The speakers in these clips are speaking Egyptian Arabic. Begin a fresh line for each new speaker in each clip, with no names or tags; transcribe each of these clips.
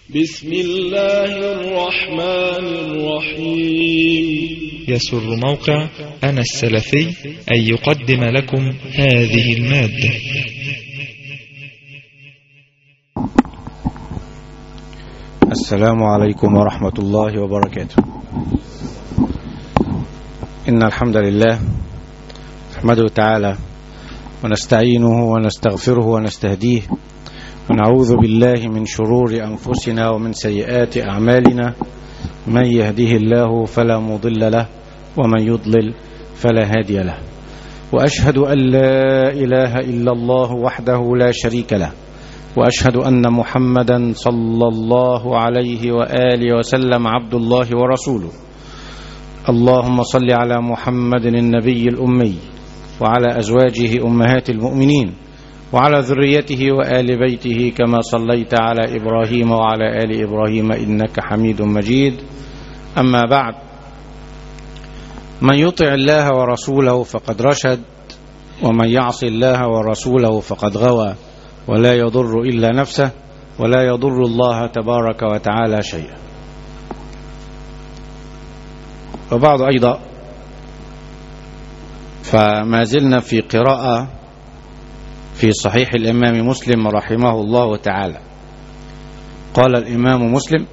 بسم الله الرحمن الرحيم
يسر موقع أنا السلفي أن يقدم لكم هذه المادة
السلام عليكم ورحمة الله وبركاته إن الحمد لله نحمده تعالى ونستعينه ونستغفره ونستهديه ونعوذ بالله من شرور أنفسنا ومن سيئات أعمالنا من يهده الله فلا مضل له ومن يضلل فلا هادي له وأشهد أن لا إله إلا الله وحده لا شريك له وأشهد أن محمدا صلى الله عليه وآله وسلم عبد الله ورسوله اللهم صل على محمد النبي الأمي وعلى أزواجه أمهات المؤمنين وعلى ذريته وآل بيته كما صليت على إبراهيم وعلى آل إبراهيم إنك حميد مجيد أما بعد من يطع الله ورسوله فقد رشد ومن يعص الله ورسوله فقد غوى ولا يضر إلا نفسه ولا يضر الله تبارك وتعالى شيئا وبعد أيضا فما زلنا في قراءة في صحيح الإمام مسلم رحمه الله تعالى قال الإمام مسلم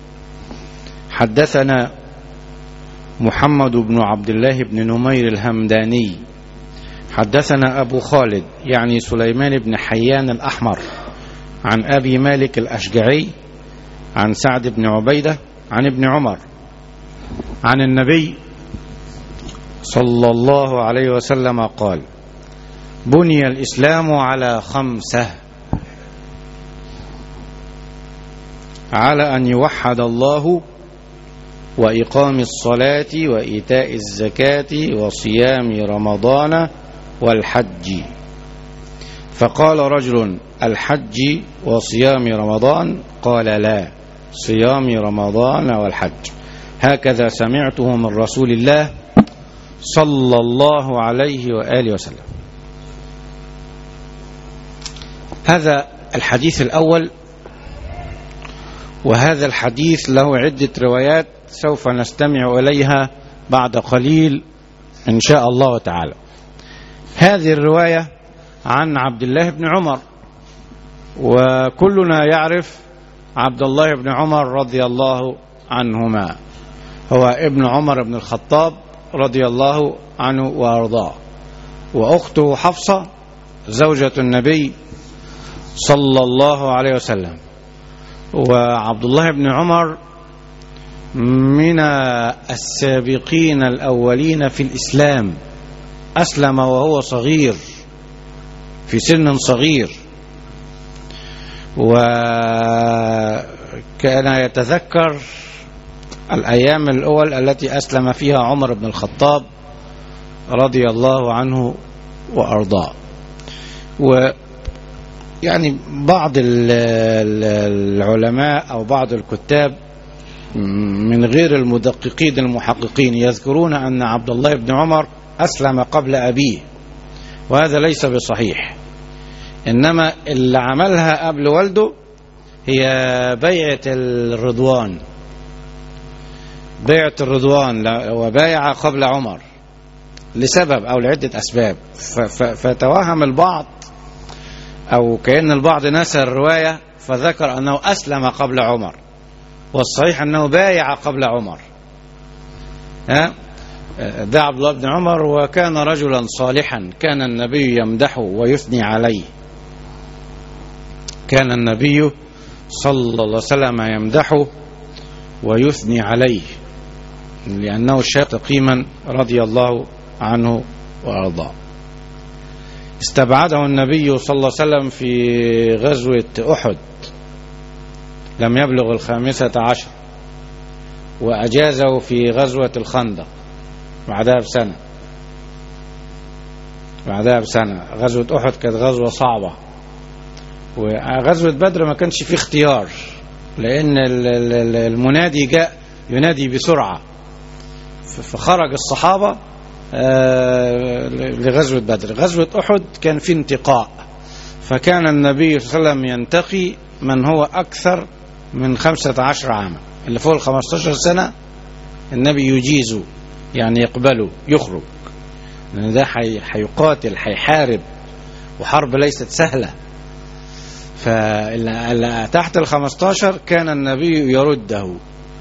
حدثنا محمد بن عبد الله بن نمير الهمداني حدثنا أبو خالد يعني سليمان بن حيان الأحمر عن أبي مالك الأشجعي عن سعد بن عبيدة عن ابن عمر عن النبي صلى الله عليه وسلم قال بني الإسلام على خمسة على أن يوحد الله وإقام الصلاة وإيتاء الزكاة وصيام رمضان والحج فقال رجل الحج وصيام رمضان قال لا صيام رمضان والحج هكذا سمعته من رسول الله صلى الله عليه وآله وسلم هذا الحديث الأول وهذا الحديث له عدة روايات سوف نستمع إليها بعد قليل إن شاء الله تعالى هذه الرواية عن عبد الله بن عمر وكلنا يعرف عبد الله بن عمر رضي الله عنهما هو ابن عمر بن الخطاب رضي الله عنه وارضاه واخته حفصه زوجه النبي صلى الله عليه وسلم وعبد الله بن عمر من السابقين الاولين في الاسلام اسلم وهو صغير في سن صغير وكان يتذكر الأيام الأول التي أسلم فيها عمر بن الخطاب رضي الله عنه وأرضاه ويعني بعض العلماء أو بعض الكتاب من غير المدققين المحققين يذكرون أن عبد الله بن عمر أسلم قبل أبيه وهذا ليس بصحيح إنما اللي عملها قبل والده هي بيعة الرضوان بيعة الرضوان وبايع قبل عمر لسبب أو لعدة أسباب فتوهم البعض أو كأن البعض نسى الرواية فذكر أنه أسلم قبل عمر والصحيح أنه بايع قبل عمر ها ده عبد الله بن عمر وكان رجلا صالحا كان النبي يمدحه ويثني عليه كان النبي صلى الله عليه وسلم يمدحه ويثني عليه لأنه شاب تقيما رضي الله عنه وأرضاه استبعده النبي صلى الله عليه وسلم في غزوة أحد لم يبلغ الخامسة عشر وأجازه في غزوة الخندق بعدها بسنة بعدها بسنة غزوة أحد كانت غزوة صعبة وغزوة بدر ما كانش فيه اختيار لأن المنادي جاء ينادي بسرعة فخرج الصحابة لغزوة بدر غزوة أحد كان في انتقاء فكان النبي صلى الله عليه وسلم ينتقي من هو أكثر من خمسة عشر عاما اللي فوق الخمستاشر سنة النبي يجيزه يعني يقبله يخرج لأن ده حي- هيقاتل هيحارب وحرب ليست سهلة فاللي تحت الخمستاشر كان النبي يرده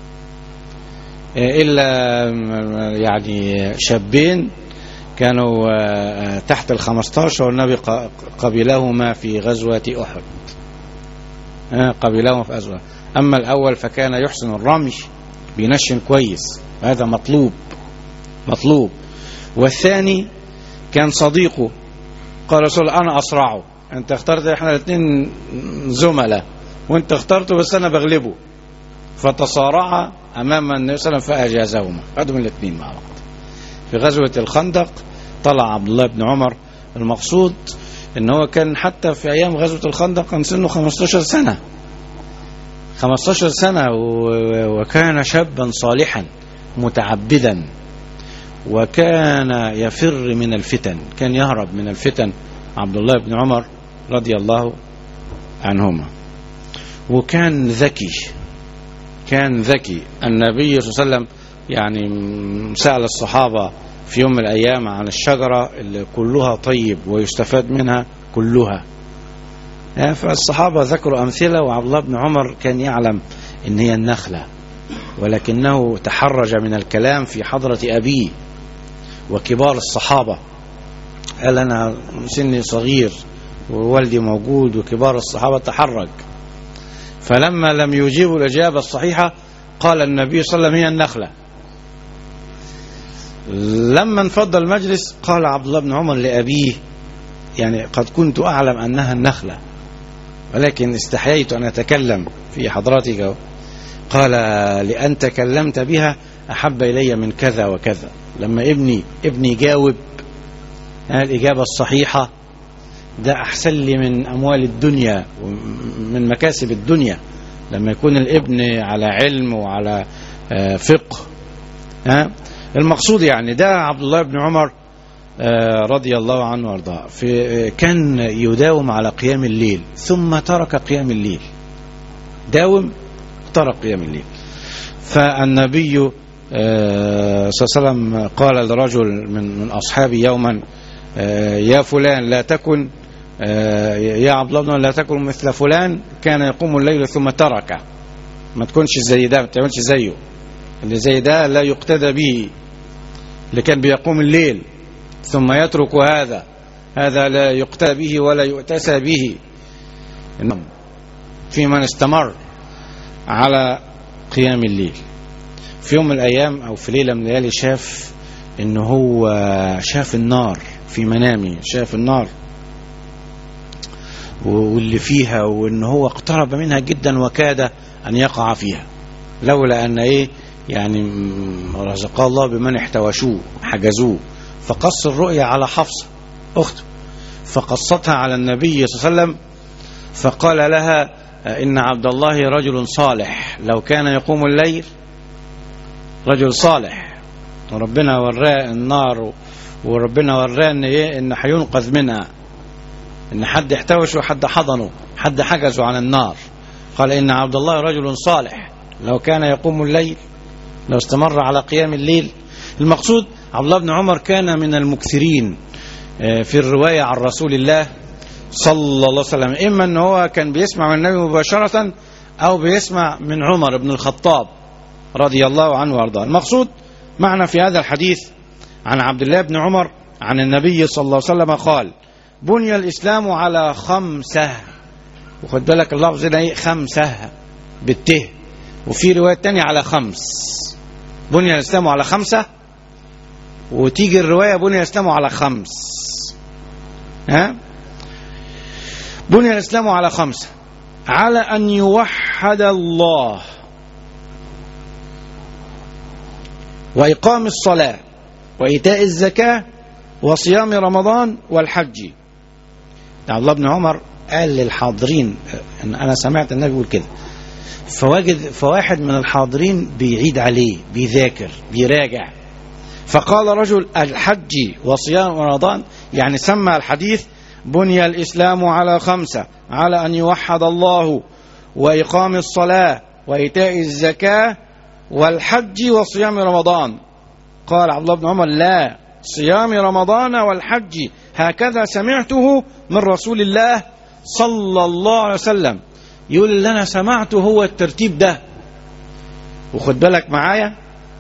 إلا يعني شابين كانوا آه، تحت الخمستاشر والنبي ق- قبلهما في غزوة أحد آه، قبلهما في غزوة أما الأول فكان يحسن الرمي بينشن كويس هذا مطلوب مطلوب والثاني كان صديقه قال رسول الله أنا أسرعه أنت اخترت إحنا الاثنين زملاء وأنت اخترته بس أنا بغلبه فتصارعا أمام النبي صلى الله عليه وسلم فأجازهما خدوا من الاثنين مع بعض في غزوة الخندق طلع عبد الله بن عمر المقصود ان هو كان حتى في ايام غزوة الخندق كان سنه 15 سنة 15 سنة و- وكان شابا صالحا متعبدا وكان يفر من الفتن كان يهرب من الفتن عبد الله بن عمر رضي الله عنهما وكان ذكي كان ذكي النبي صلى الله عليه وسلم يعني م- سأل الصحابة في يوم من الأيام عن الشجرة اللي كلها طيب ويستفاد منها كلها آه، فالصحابة ذكروا أمثلة وعبد الله بن عمر كان يعلم إن هي النخلة ولكنه تحرج من الكلام في حضرة أبيه وكبار الصحابة قال أنا سني صغير ووالدي موجود وكبار الصحابة تحرج فلما لم يجيبوا الإجابة الصحيحة قال النبي صلى الله عليه وسلم هي النخلة لما انفض المجلس قال عبد الله بن عمر لأبيه يعني قد كنت أعلم أنها النخلة ولكن استحييت أن أتكلم في حضرتك قال لأن تكلمت بها أحب إلي من كذا وكذا لما ابني ابني جاوب الإجابة الصحيحة ده أحسن لي من أموال الدنيا ومن مكاسب الدنيا لما يكون الابن على علم وعلى آه، فقه ها المقصود يعني ده عبد الله بن عمر آه، رضي الله عنه وارضاه في آه، كان يداوم على قيام الليل ثم ترك قيام الليل داوم ترك قيام الليل فالنبي آه، صلى الله عليه وسلم قال لرجل من من اصحابه يوما آه، يا فلان لا تكن آه، يا عبد الله بن عمر لا تكن مثل فلان كان يقوم الليل ثم ترك ما تكونش زي ده ما تعملش زيه اللي زي ده لا يقتدى به اللي كان بيقوم الليل ثم يترك هذا هذا لا يقتدى به ولا يؤتسى به إنما في من استمر على قيام الليل في يوم من الأيام أو في ليلة من الليالي شاف إن هو شاف النار في منامه شاف النار واللي فيها وإن هو اقترب منها جدا وكاد أن يقع فيها لولا أن إيه يعني م- رزق الله بمن احتوشوه حجزوه فقص الرؤيا على حفصة أخته فقصتها على النبي صلى الله عليه وسلم فقال لها إن عبد الله رجل صالح لو كان يقوم الليل رجل صالح وربنا وراه النار وربنا وراه ان ايه ان هينقذ منها ان حد احتوشه وحد حضنه حد حجزه عن النار قال ان عبد الله رجل صالح لو كان يقوم الليل لو استمر على قيام الليل المقصود عبد الله بن عمر كان من المكثرين آه، في الرواية عن رسول الله صلى الله عليه وسلم إما أن هو كان بيسمع من النبي مباشرة أو بيسمع من عمر بن الخطاب رضي الله عنه وارضاه المقصود معنا في هذا الحديث عن عبد الله بن عمر عن النبي صلى الله عليه وسلم قال بني الإسلام على خمسة وخد بالك اللفظ هنا ايه خمسة بالته وفي رواية تانية على خمس بني الإسلام على خمسة وتيجي الرواية بني الإسلام على خمس ها بني الإسلام على خمسة على أن يوحد الله وإقام الصلاة وإيتاء الزكاة وصيام رمضان والحج عبد الله بن عمر قال للحاضرين إن أنا سمعت النبي يقول كده فواجد فواحد من الحاضرين بيعيد عليه بيذاكر بيراجع فقال رجل الحج وصيام رمضان يعني سمى الحديث بني الإسلام على خمسة على أن يوحد الله وإقام الصلاة وإيتاء الزكاة والحج وصيام رمضان قال عبد الله بن عمر لا صيام رمضان والحج هكذا سمعته من رسول الله صلى الله عليه وسلم يقول اللي أنا سمعته هو الترتيب ده وخد بالك معايا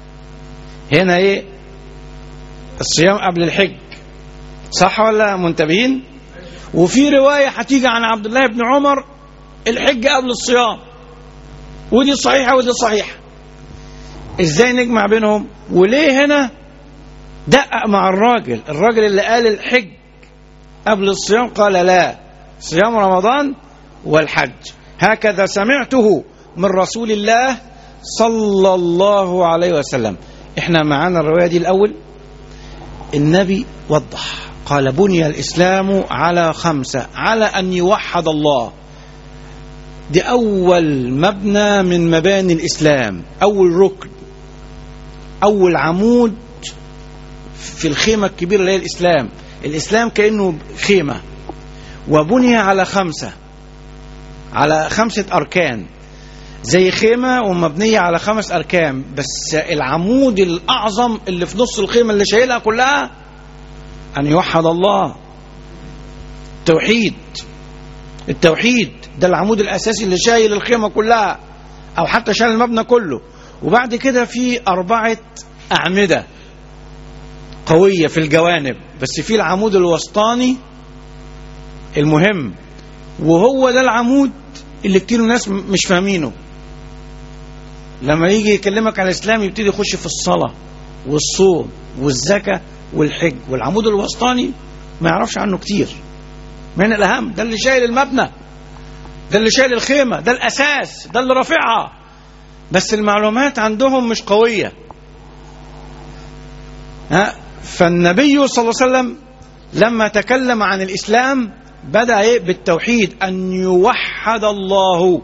هنا ايه الصيام قبل الحج صح ولا منتبهين وفي رواية هتيجي عن عبد الله بن عمر الحج قبل الصيام ودي صحيحة ودي صحيحة ازاي نجمع بينهم وليه هنا دقق مع الراجل الراجل اللي قال الحج قبل الصيام قال لا صيام رمضان والحج هكذا سمعته من رسول الله صلى الله عليه وسلم احنا معانا الرواية دي الأول النبي وضح قال بني الإسلام على خمسة على أن يوحد الله دي أول مبنى من مباني الإسلام أول ركن أول عمود في الخيمة الكبيرة اللي هي الإسلام الإسلام كأنه خيمة وبني على خمسة على خمسة أركان زي خيمة ومبنية على خمس أركان بس العمود الأعظم اللي في نص الخيمة اللي شايلها كلها أن يوحد الله التوحيد التوحيد ده العمود الأساسي اللي شايل الخيمة كلها أو حتى شايل المبنى كله وبعد كده في أربعة أعمدة قوية في الجوانب بس في العمود الوسطاني المهم وهو ده العمود اللي كتير ناس مش فاهمينه لما يجي يكلمك عن الإسلام يبتدي يخش في الصلاة والصوم والزكاة والحج والعمود الوسطاني ما يعرفش عنه كتير من الأهم ده اللي شايل المبنى ده اللي شايل الخيمة ده الأساس ده اللي رافعها بس المعلومات عندهم مش قوية ها فالنبي صلى الله عليه وسلم لما تكلم عن الإسلام بدأ إيه بالتوحيد أن يوحد الله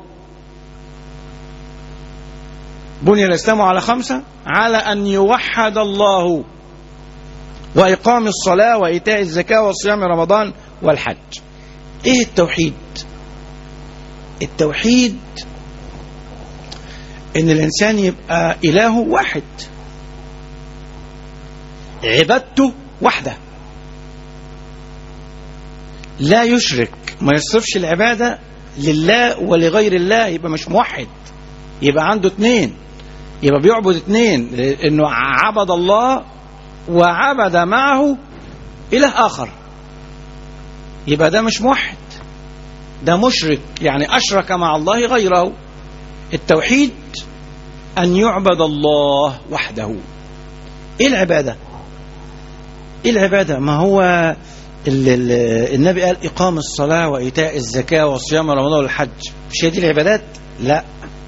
بني الإسلام على خمسة على أن يوحد الله وإقام الصلاة وإيتاء الزكاة وصيام رمضان والحج إيه التوحيد التوحيد إن الإنسان يبقى إله واحد عبادته واحدة لا يشرك ما يصرفش العبادة لله ولغير الله يبقى مش موحد يبقى عنده اتنين يبقى بيعبد اتنين انه عبد الله وعبد معه اله اخر يبقى ده مش موحد ده مشرك يعني اشرك مع الله غيره التوحيد ان يعبد الله وحده ايه العباده ايه العباده ما هو ال ال النبي قال اقام الصلاه وايتاء الزكاه وصيام رمضان والحج مش هي دي العبادات لا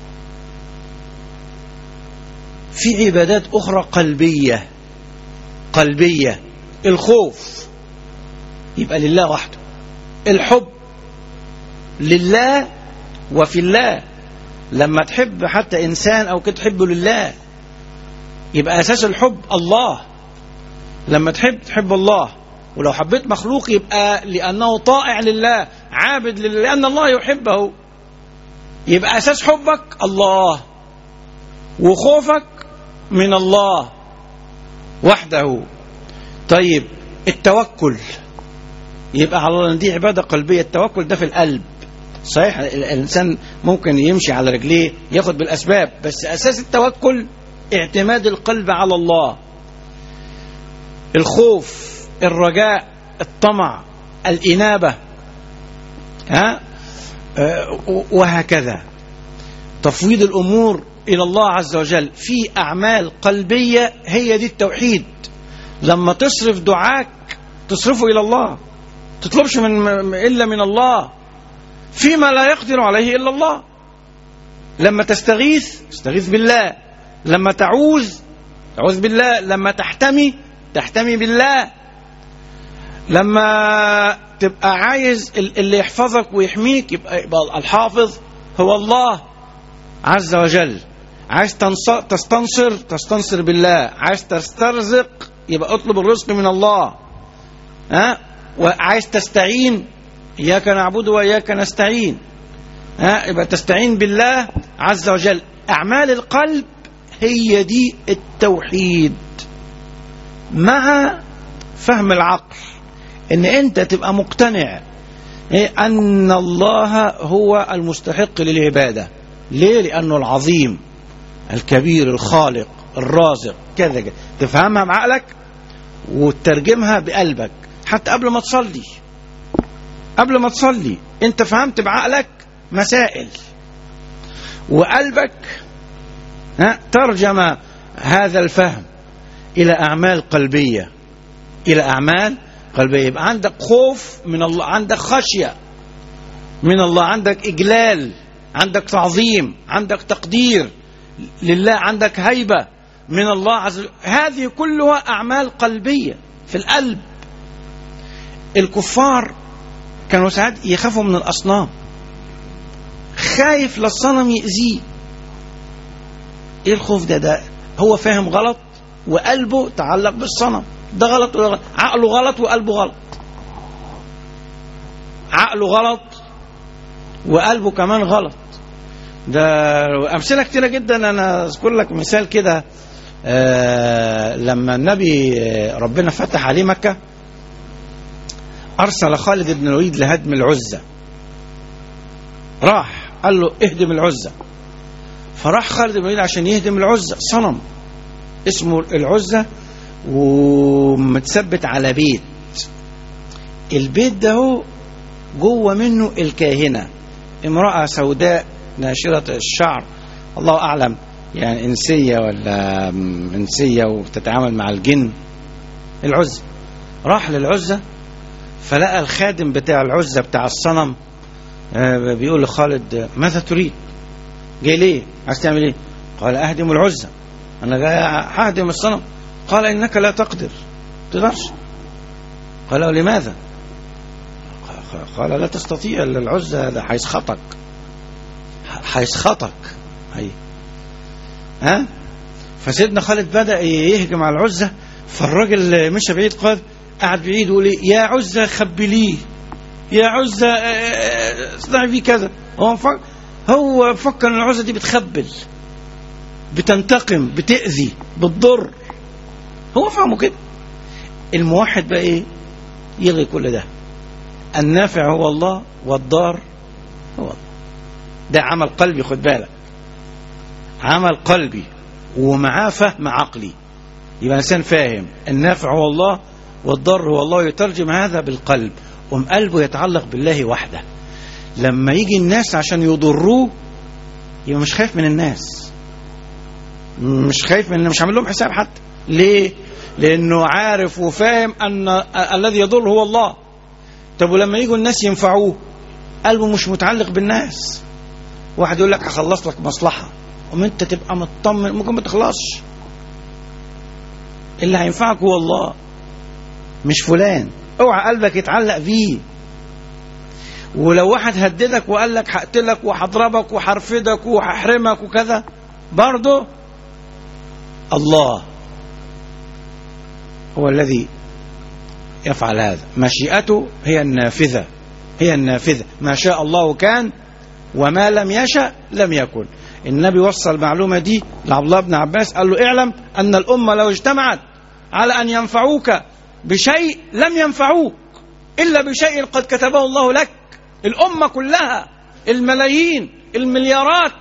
في عبادات أخرى قلبية قلبية الخوف يبقى لله وحده الحب لله وفي الله لما تحب حتى إنسان أو كده تحبه لله يبقى أساس الحب الله لما تحب تحب الله ولو حبيت مخلوق يبقى لأنه طائع لله عابد لله لأن الله يحبه يبقى أساس حبك الله وخوفك من الله وحده طيب التوكل يبقى على الله دي عبادة قلبية التوكل ده في القلب صحيح الإنسان ممكن يمشي على رجليه ياخد بالأسباب بس أساس التوكل اعتماد القلب على الله الخوف الرجاء الطمع الإنابة ها أه وهكذا تفويض الأمور إلى الله عز وجل في أعمال قلبية هي دي التوحيد لما تصرف دعاك تصرفه إلى الله تطلبش من إلا من الله فيما لا يقدر عليه إلا الله لما تستغيث تستغيث بالله لما تعوذ تعوذ بالله لما تحتمي تحتمي بالله لما تبقى عايز اللي يحفظك ويحميك يبقى, يبقى الحافظ هو الله عز وجل عايز تستنصر تستنصر بالله عايز تسترزق يبقى اطلب الرزق من الله ها وعايز تستعين اياك نعبد واياك نستعين ها يبقى تستعين بالله عز وجل أعمال القلب هي دي التوحيد مع فهم العقل ان انت تبقى مقتنع إيه؟ ان الله هو المستحق للعبادة ليه لانه العظيم الكبير الخالق الرازق كذا كذا تفهمها بعقلك وتترجمها بقلبك حتى قبل ما تصلي قبل ما تصلي انت فهمت بعقلك مسائل وقلبك ها ترجم هذا الفهم الى اعمال قلبيه الى اعمال قلبيه يبقى عندك خوف من الله عندك خشيه من الله عندك اجلال عندك تعظيم عندك تقدير لله عندك هيبه من الله عز وجل هذه كلها اعمال قلبيه في القلب الكفار كانوا ساعات يخافوا من الاصنام خايف للصنم يأذيه ايه الخوف ده ده هو فاهم غلط وقلبه تعلق بالصنم ده غلط وده غلط عقله غلط وقلبه غلط عقله غلط وقلبه كمان غلط ده امثله كتيره جدا انا اذكر لك مثال كده آه لما النبي آه، ربنا فتح عليه مكه ارسل خالد بن الوليد لهدم العزه راح قال له اهدم العزه فراح خالد بن الوليد عشان يهدم العزه صنم اسمه العزه ومتثبت على بيت البيت ده هو جوه منه الكاهنه امراه سوداء ناشره الشعر الله اعلم يعني انسيه ولا انسيه وتتعامل مع الجن العزه راح للعزه فلقى الخادم بتاع العزه بتاع الصنم آه، بيقول لخالد ماذا تريد؟ جاي ليه؟ عايز تعمل ايه؟ قال اهدم العزه انا جاي ههدم الصنم قال انك لا تقدر تقدرش قال له لماذا؟ قال لا تستطيع الا العزه ده هيسخطك هيسخطك هي ها فسيدنا خالد بدا يهجم على العزه فالراجل مشى بعيد قال قعد بعيد يقول إيه؟ يا عزه خبليه يا عزة آه، آه، اصنعي فيه كذا هو فكر هو فكر ان العزة دي بتخبل بتنتقم بتأذي بتضر هو فهمه كده الموحد بقى ايه يلغي كل ده النافع هو الله والضار هو الله ده عمل قلبي خد بالك عمل قلبي ومعاه فهم عقلي يبقى الانسان فاهم النافع هو الله والضر هو الله يترجم هذا بالقلب قوم قلبه يتعلق بالله وحده لما يجي الناس عشان يضروه يبقى مش خايف من الناس مش خايف من مش عامل لهم حساب حتى ليه لانه عارف وفاهم ان الذي يضر هو الله طب ولما يجوا الناس ينفعوه قلبه مش متعلق بالناس واحد يقول لك هخلص لك مصلحه قوم انت تبقى مطمن ممكن ما تخلصش اللي هينفعك هو الله مش فلان اوعى قلبك يتعلق بيه ولو واحد هددك وقال لك هقتلك وهضربك وهرفدك وهحرمك وكذا برضه الله هو الذي يفعل هذا مشيئته هي النافذة هي النافذة ما شاء الله كان وما لم يشأ لم يكن النبي وصل المعلومة دي لعبد الله بن عباس قال له اعلم أن الأمة لو اجتمعت على أن ينفعوك بشيء لم ينفعوك إلا بشيء قد كتبه الله لك الأمة كلها الملايين المليارات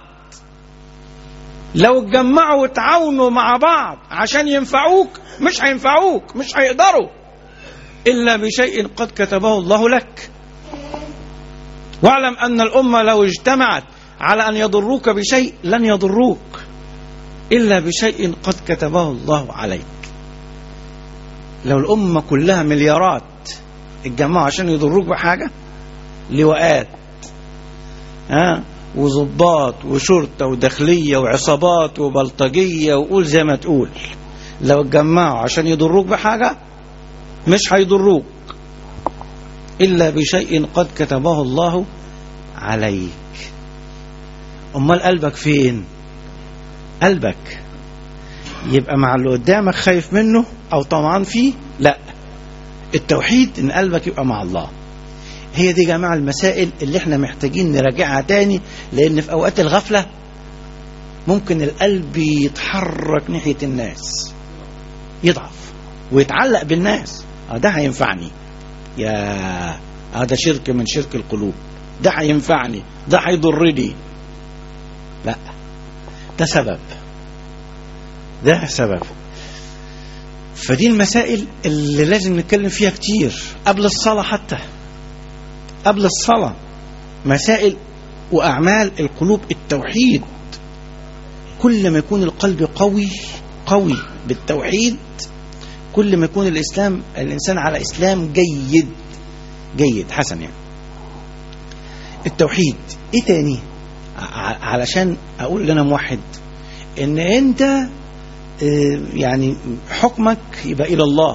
لو اتجمعوا وتعاونوا مع بعض عشان ينفعوك مش هينفعوك مش هيقدروا إلا بشيء قد كتبه الله لك واعلم أن الأمة لو اجتمعت على أن يضروك بشيء لن يضروك إلا بشيء قد كتبه الله عليك لو الأمة كلها مليارات اتجمعوا عشان يضروك بحاجة لواءات ها وظباط وشرطة وداخلية وعصابات وبلطجية وقول زي ما تقول لو اتجمعوا عشان يضروك بحاجة مش هيضروك إلا بشيء قد كتبه الله عليك أمال قلبك فين قلبك يبقى مع اللي قدامك خايف منه أو طمعان فيه لا التوحيد إن قلبك يبقى مع الله هي دي يا جماعة المسائل اللي احنا محتاجين نراجعها تاني لأن في أوقات الغفلة ممكن القلب يتحرك ناحية الناس يضعف ويتعلق بالناس اه ده هينفعني يا هذا شرك من شرك القلوب ده هينفعني ده هيضرني لا ده سبب ده سبب فدي المسائل اللي لازم نتكلم فيها كتير قبل الصلاة حتى قبل الصلاة مسائل وأعمال القلوب التوحيد كل ما يكون القلب قوي قوي بالتوحيد كل ما يكون الإسلام الإنسان على إسلام جيد جيد حسن يعني التوحيد إيه تاني ع- علشان أقول لنا موحد إن أنت آه، يعني حكمك يبقى إلى الله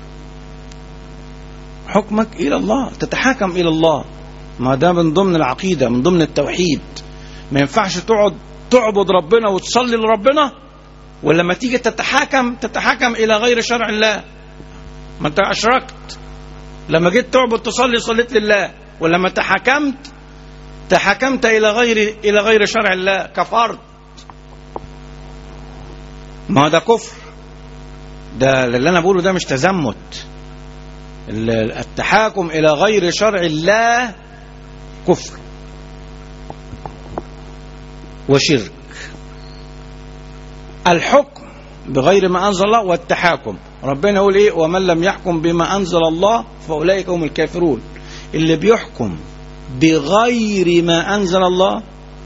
حكمك إلى الله تتحاكم إلى الله ما ده من ضمن العقيدة من ضمن التوحيد ما ينفعش تقعد تعبد ربنا وتصلي لربنا ولما تيجي تتحاكم تتحاكم إلى غير شرع الله ما أنت أشركت لما جيت تعبد تصلي صليت لله ولما تحاكمت تحاكمت إلى غير إلى غير شرع الله كفرت ما ده كفر ده اللي أنا بقوله ده مش تزمت ال- التحاكم إلى غير شرع الله كفر وشرك الحكم بغير ما أنزل الله والتحاكم ربنا يقول إيه ومن لم يحكم بما أنزل الله فأولئك هم الكافرون اللي بيحكم بغير ما أنزل الله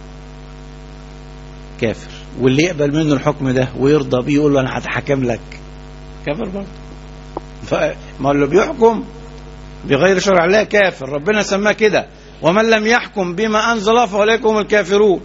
كافر واللي يقبل منه الحكم ده ويرضى بيه يقول له أنا هتحكم لك كافر برضه ف- ما اللي بيحكم بغير شرع الله كافر ربنا سماه كده ومن لم يحكم بما أنزل الله فأولئك هم الكافرون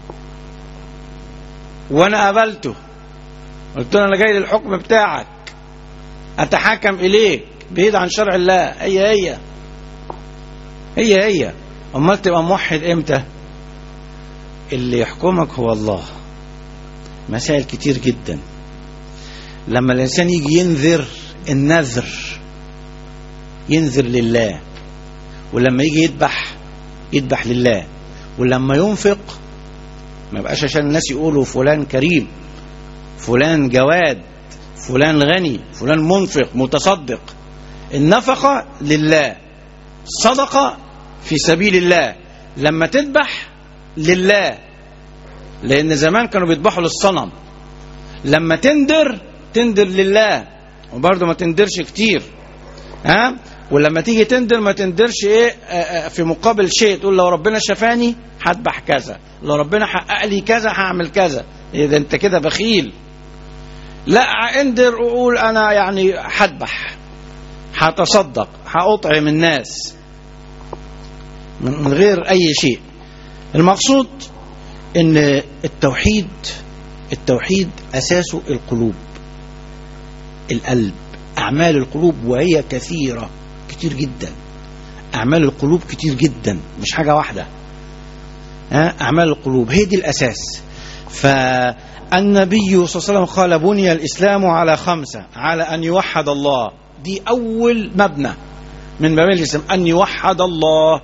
وانا قابلته قلت له انا جاي للحكم بتاعك اتحكم اليك بعيد عن شرع الله هي هي هي هي امال تبقى موحد امتى اللي يحكمك هو الله مسائل كتير جدا لما الانسان يجي ينذر النذر ينذر لله ولما يجي يذبح يذبح لله ولما ينفق ما يبقاش عشان الناس يقولوا فلان كريم فلان جواد فلان غني فلان منفق متصدق النفقة لله صدقة في سبيل الله لما تذبح لله لأن زمان كانوا بيذبحوا للصنم لما تندر تندر لله وبرضه ما تندرش كتير ها ولما تيجي تندر ما تندرش ايه آه، آه، في مقابل شيء تقول لو ربنا شفاني هذبح كذا لو ربنا حقق لي كذا هعمل كذا إيه ده انت كده بخيل لا اندر وقول انا يعني هذبح هتصدق هأطعم الناس من من غير اي شيء المقصود ان التوحيد التوحيد اساسه القلوب القلب اعمال القلوب وهي كثيره كتير جدا اعمال القلوب كتير جدا مش حاجه واحده ها اعمال القلوب هي دي الاساس فالنبي صلى الله عليه وسلم قال بني الاسلام على خمسه على ان يوحد الله دي اول مبنى من مباني الاسلام ان يوحد الله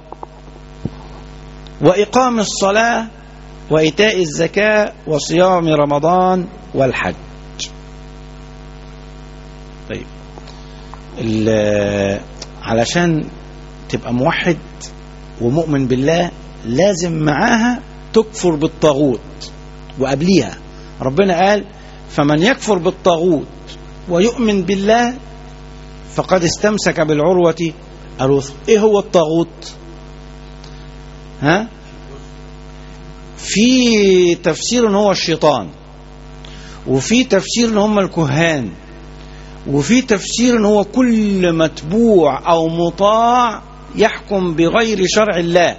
واقام الصلاه وايتاء الزكاه وصيام رمضان والحج طيب ال- علشان تبقى موحد ومؤمن بالله لازم معاها تكفر بالطاغوت وقبليها ربنا قال فمن يكفر بالطاغوت ويؤمن بالله فقد استمسك بالعروة الوثقى ايه هو الطاغوت ها في تفسير ان هو الشيطان وفي تفسير ان هم الكهان وفي تفسير ان هو كل متبوع او مطاع يحكم بغير شرع الله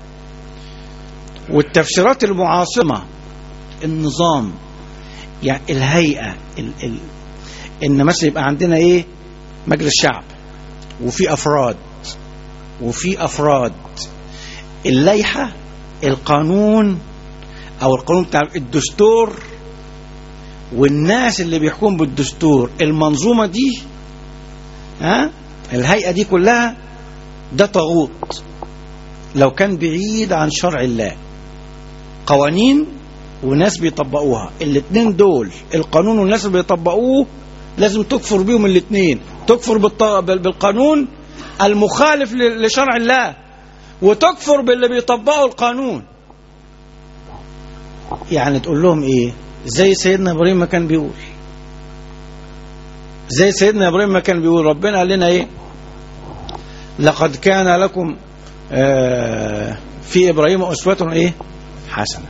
والتفسيرات المعاصمه النظام يعني الهيئه ال ال ان مثلا يبقى عندنا ايه مجلس شعب وفي افراد وفي افراد اللائحه القانون او القانون بتاع الدستور والناس اللي بيحكموا بالدستور المنظومه دي ها الهيئه دي كلها ده طاغوت لو كان بعيد عن شرع الله قوانين وناس بيطبقوها الاثنين دول القانون والناس اللي بيطبقوه لازم تكفر بيهم الاثنين تكفر بالط... بال- بالقانون المخالف ل- لشرع الله وتكفر باللي بيطبقوا القانون يعني تقول لهم ايه زي سيدنا ابراهيم ما كان بيقول زي سيدنا ابراهيم ما كان بيقول ربنا قال لنا ايه لقد كان لكم آه، في ابراهيم اسوه ايه حسنه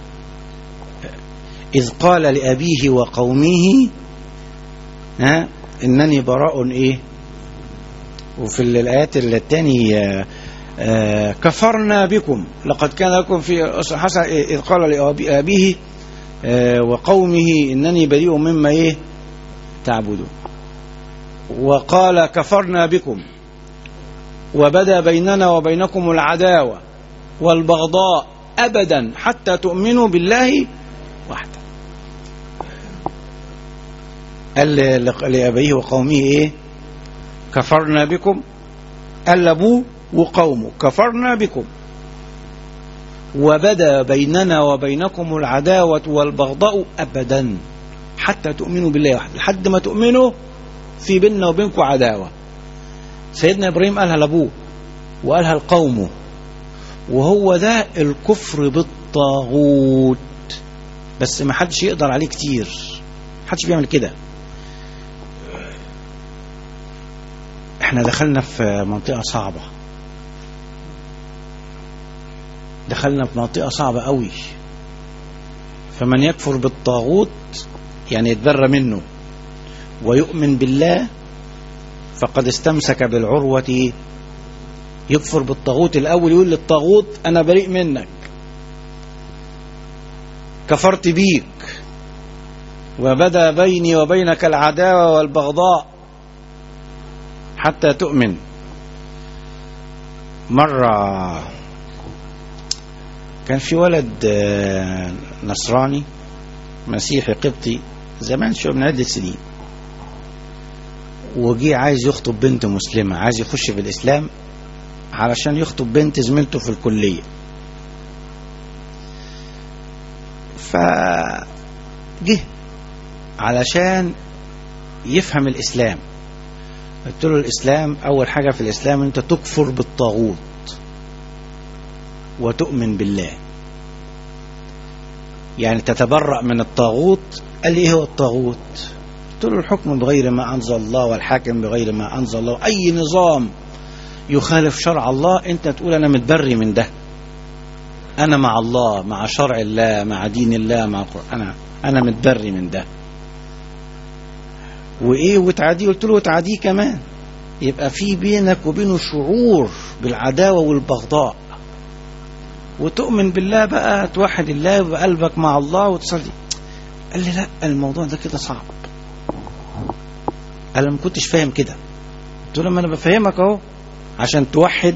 اذ قال لابيه وقومه ها انني براء ايه وفي الايات الثانيه آه، كفرنا بكم لقد كان لكم في أسوة حسنة إذ قال لأبيه آه، وقومه إنني بريء مما إيه تعبدون وقال كفرنا بكم وبدا بيننا وبينكم العداوة والبغضاء أبدا حتى تؤمنوا بالله وحده قال ل- لأبيه وقومه إيه كفرنا بكم قال لأبوه وقومه كفرنا بكم وبدا بيننا وبينكم العداوة والبغضاء أبدا حتى تؤمنوا بالله وحده لحد ما تؤمنوا في بيننا وبينكم عداوة سيدنا إبراهيم قالها لأبوه وقالها لقومه وهو ده الكفر بالطاغوت بس ما حدش يقدر عليه كتير حدش بيعمل كده احنا دخلنا في منطقة صعبة دخلنا في منطقة صعبة قوي فمن يكفر بالطاغوت يعني يتبرى منه ويؤمن بالله فقد استمسك بالعروة يكفر بالطاغوت الأول يقول للطاغوت أنا بريء منك كفرت بيك وبدا بيني وبينك العداوة والبغضاء حتى تؤمن مرة كان في ولد آه، نصراني مسيحي قبطي زمان شو من عدة سنين وجي عايز يخطب بنت مسلمة عايز يخش في الإسلام علشان يخطب بنت زميلته في الكلية فجه علشان يفهم الإسلام قلت له الإسلام أول حاجة في الإسلام أنت تكفر بالطاغوت وتؤمن بالله يعني تتبرأ من الطاغوت قال لي إيه هو الطاغوت قلت له الحكم بغير ما أنزل الله والحاكم بغير ما أنزل الله أي نظام يخالف شرع الله أنت تقول أنا متبري من ده أنا مع الله مع شرع الله مع دين الله مع القرآن أنا أنا متبري من ده وايه وتعاديه قلت له وتعاديه كمان يبقى في بينك وبينه شعور بالعداوه والبغضاء وتؤمن بالله بقى توحد الله بقلبك مع الله وتصلي قال لي لا الموضوع ده كده صعب انا ما كنتش فاهم كده قلت له ما انا بفهمك اهو عشان توحد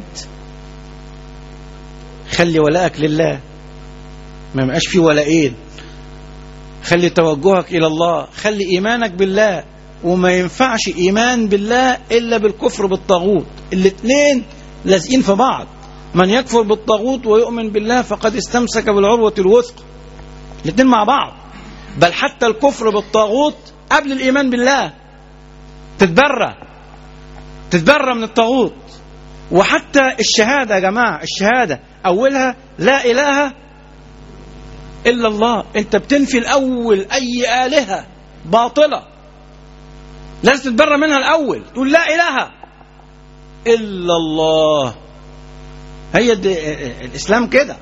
خلي ولائك لله ما يبقاش في ولائين خلي توجهك الى الله خلي ايمانك بالله وما ينفعش ايمان بالله الا بالكفر بالطاغوت الاثنين لازقين في بعض من يكفر بالطاغوت ويؤمن بالله فقد استمسك بالعروة الوثقى الاثنين مع بعض بل حتى الكفر بالطاغوت قبل الايمان بالله تتبرى تتبرى من الطاغوت وحتى الشهادة يا جماعة الشهادة أولها لا إله إلا الله أنت بتنفي الأول أي آلهة باطلة لازم تتبرى منها الأول تقول لا إله إلا الله هي دي الإسلام كده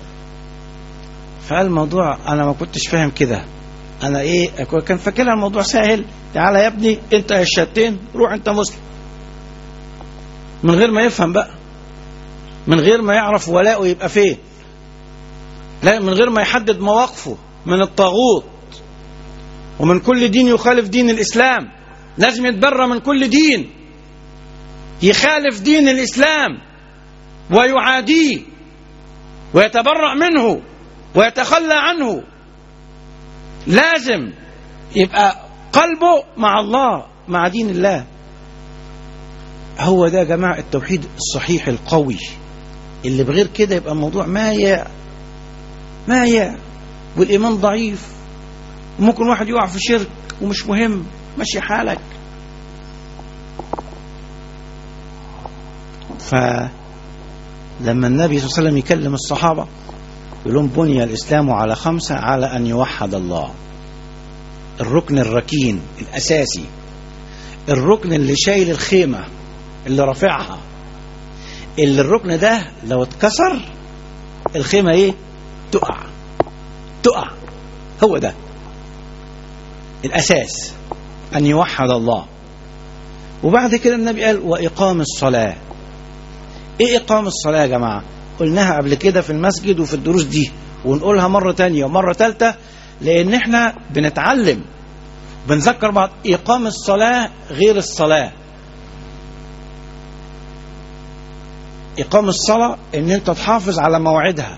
فالموضوع أنا ما كنتش فاهم كده أنا إيه كان فاكرها الموضوع سهل تعالى يا ابني أنت الشتين روح أنت مسلم من غير ما يفهم بقى من غير ما يعرف ولاؤه يبقى فين لا من غير ما يحدد مواقفه من الطاغوت ومن كل دين يخالف دين الإسلام لازم يتبرى من كل دين يخالف دين الإسلام ويعاديه ويتبرأ منه ويتخلى عنه لازم يبقى قلبه مع الله مع دين الله هو ده يا جماعة التوحيد الصحيح القوي اللي بغير كده يبقى الموضوع مايع مايع والإيمان ضعيف وممكن واحد يقع في شرك ومش مهم مشي حالك فلما النبي صلى الله عليه وسلم يكلم الصحابة يقول لهم بني الإسلام على خمسة على أن يوحد الله الركن الركين الأساسي الركن اللي شايل الخيمة اللي رافعها اللي الركن ده لو اتكسر الخيمة ايه تقع تقع هو ده الأساس أن يوحد الله وبعد كده النبي قال وإقام الصلاة إيه إقام الصلاة يا جماعة قلناها قبل كده في المسجد وفي الدروس دي ونقولها مرة تانية ومرة تالتة لأن احنا بنتعلم بنذكر بعض إقام الصلاة غير الصلاة إقام الصلاة إن أنت تحافظ على موعدها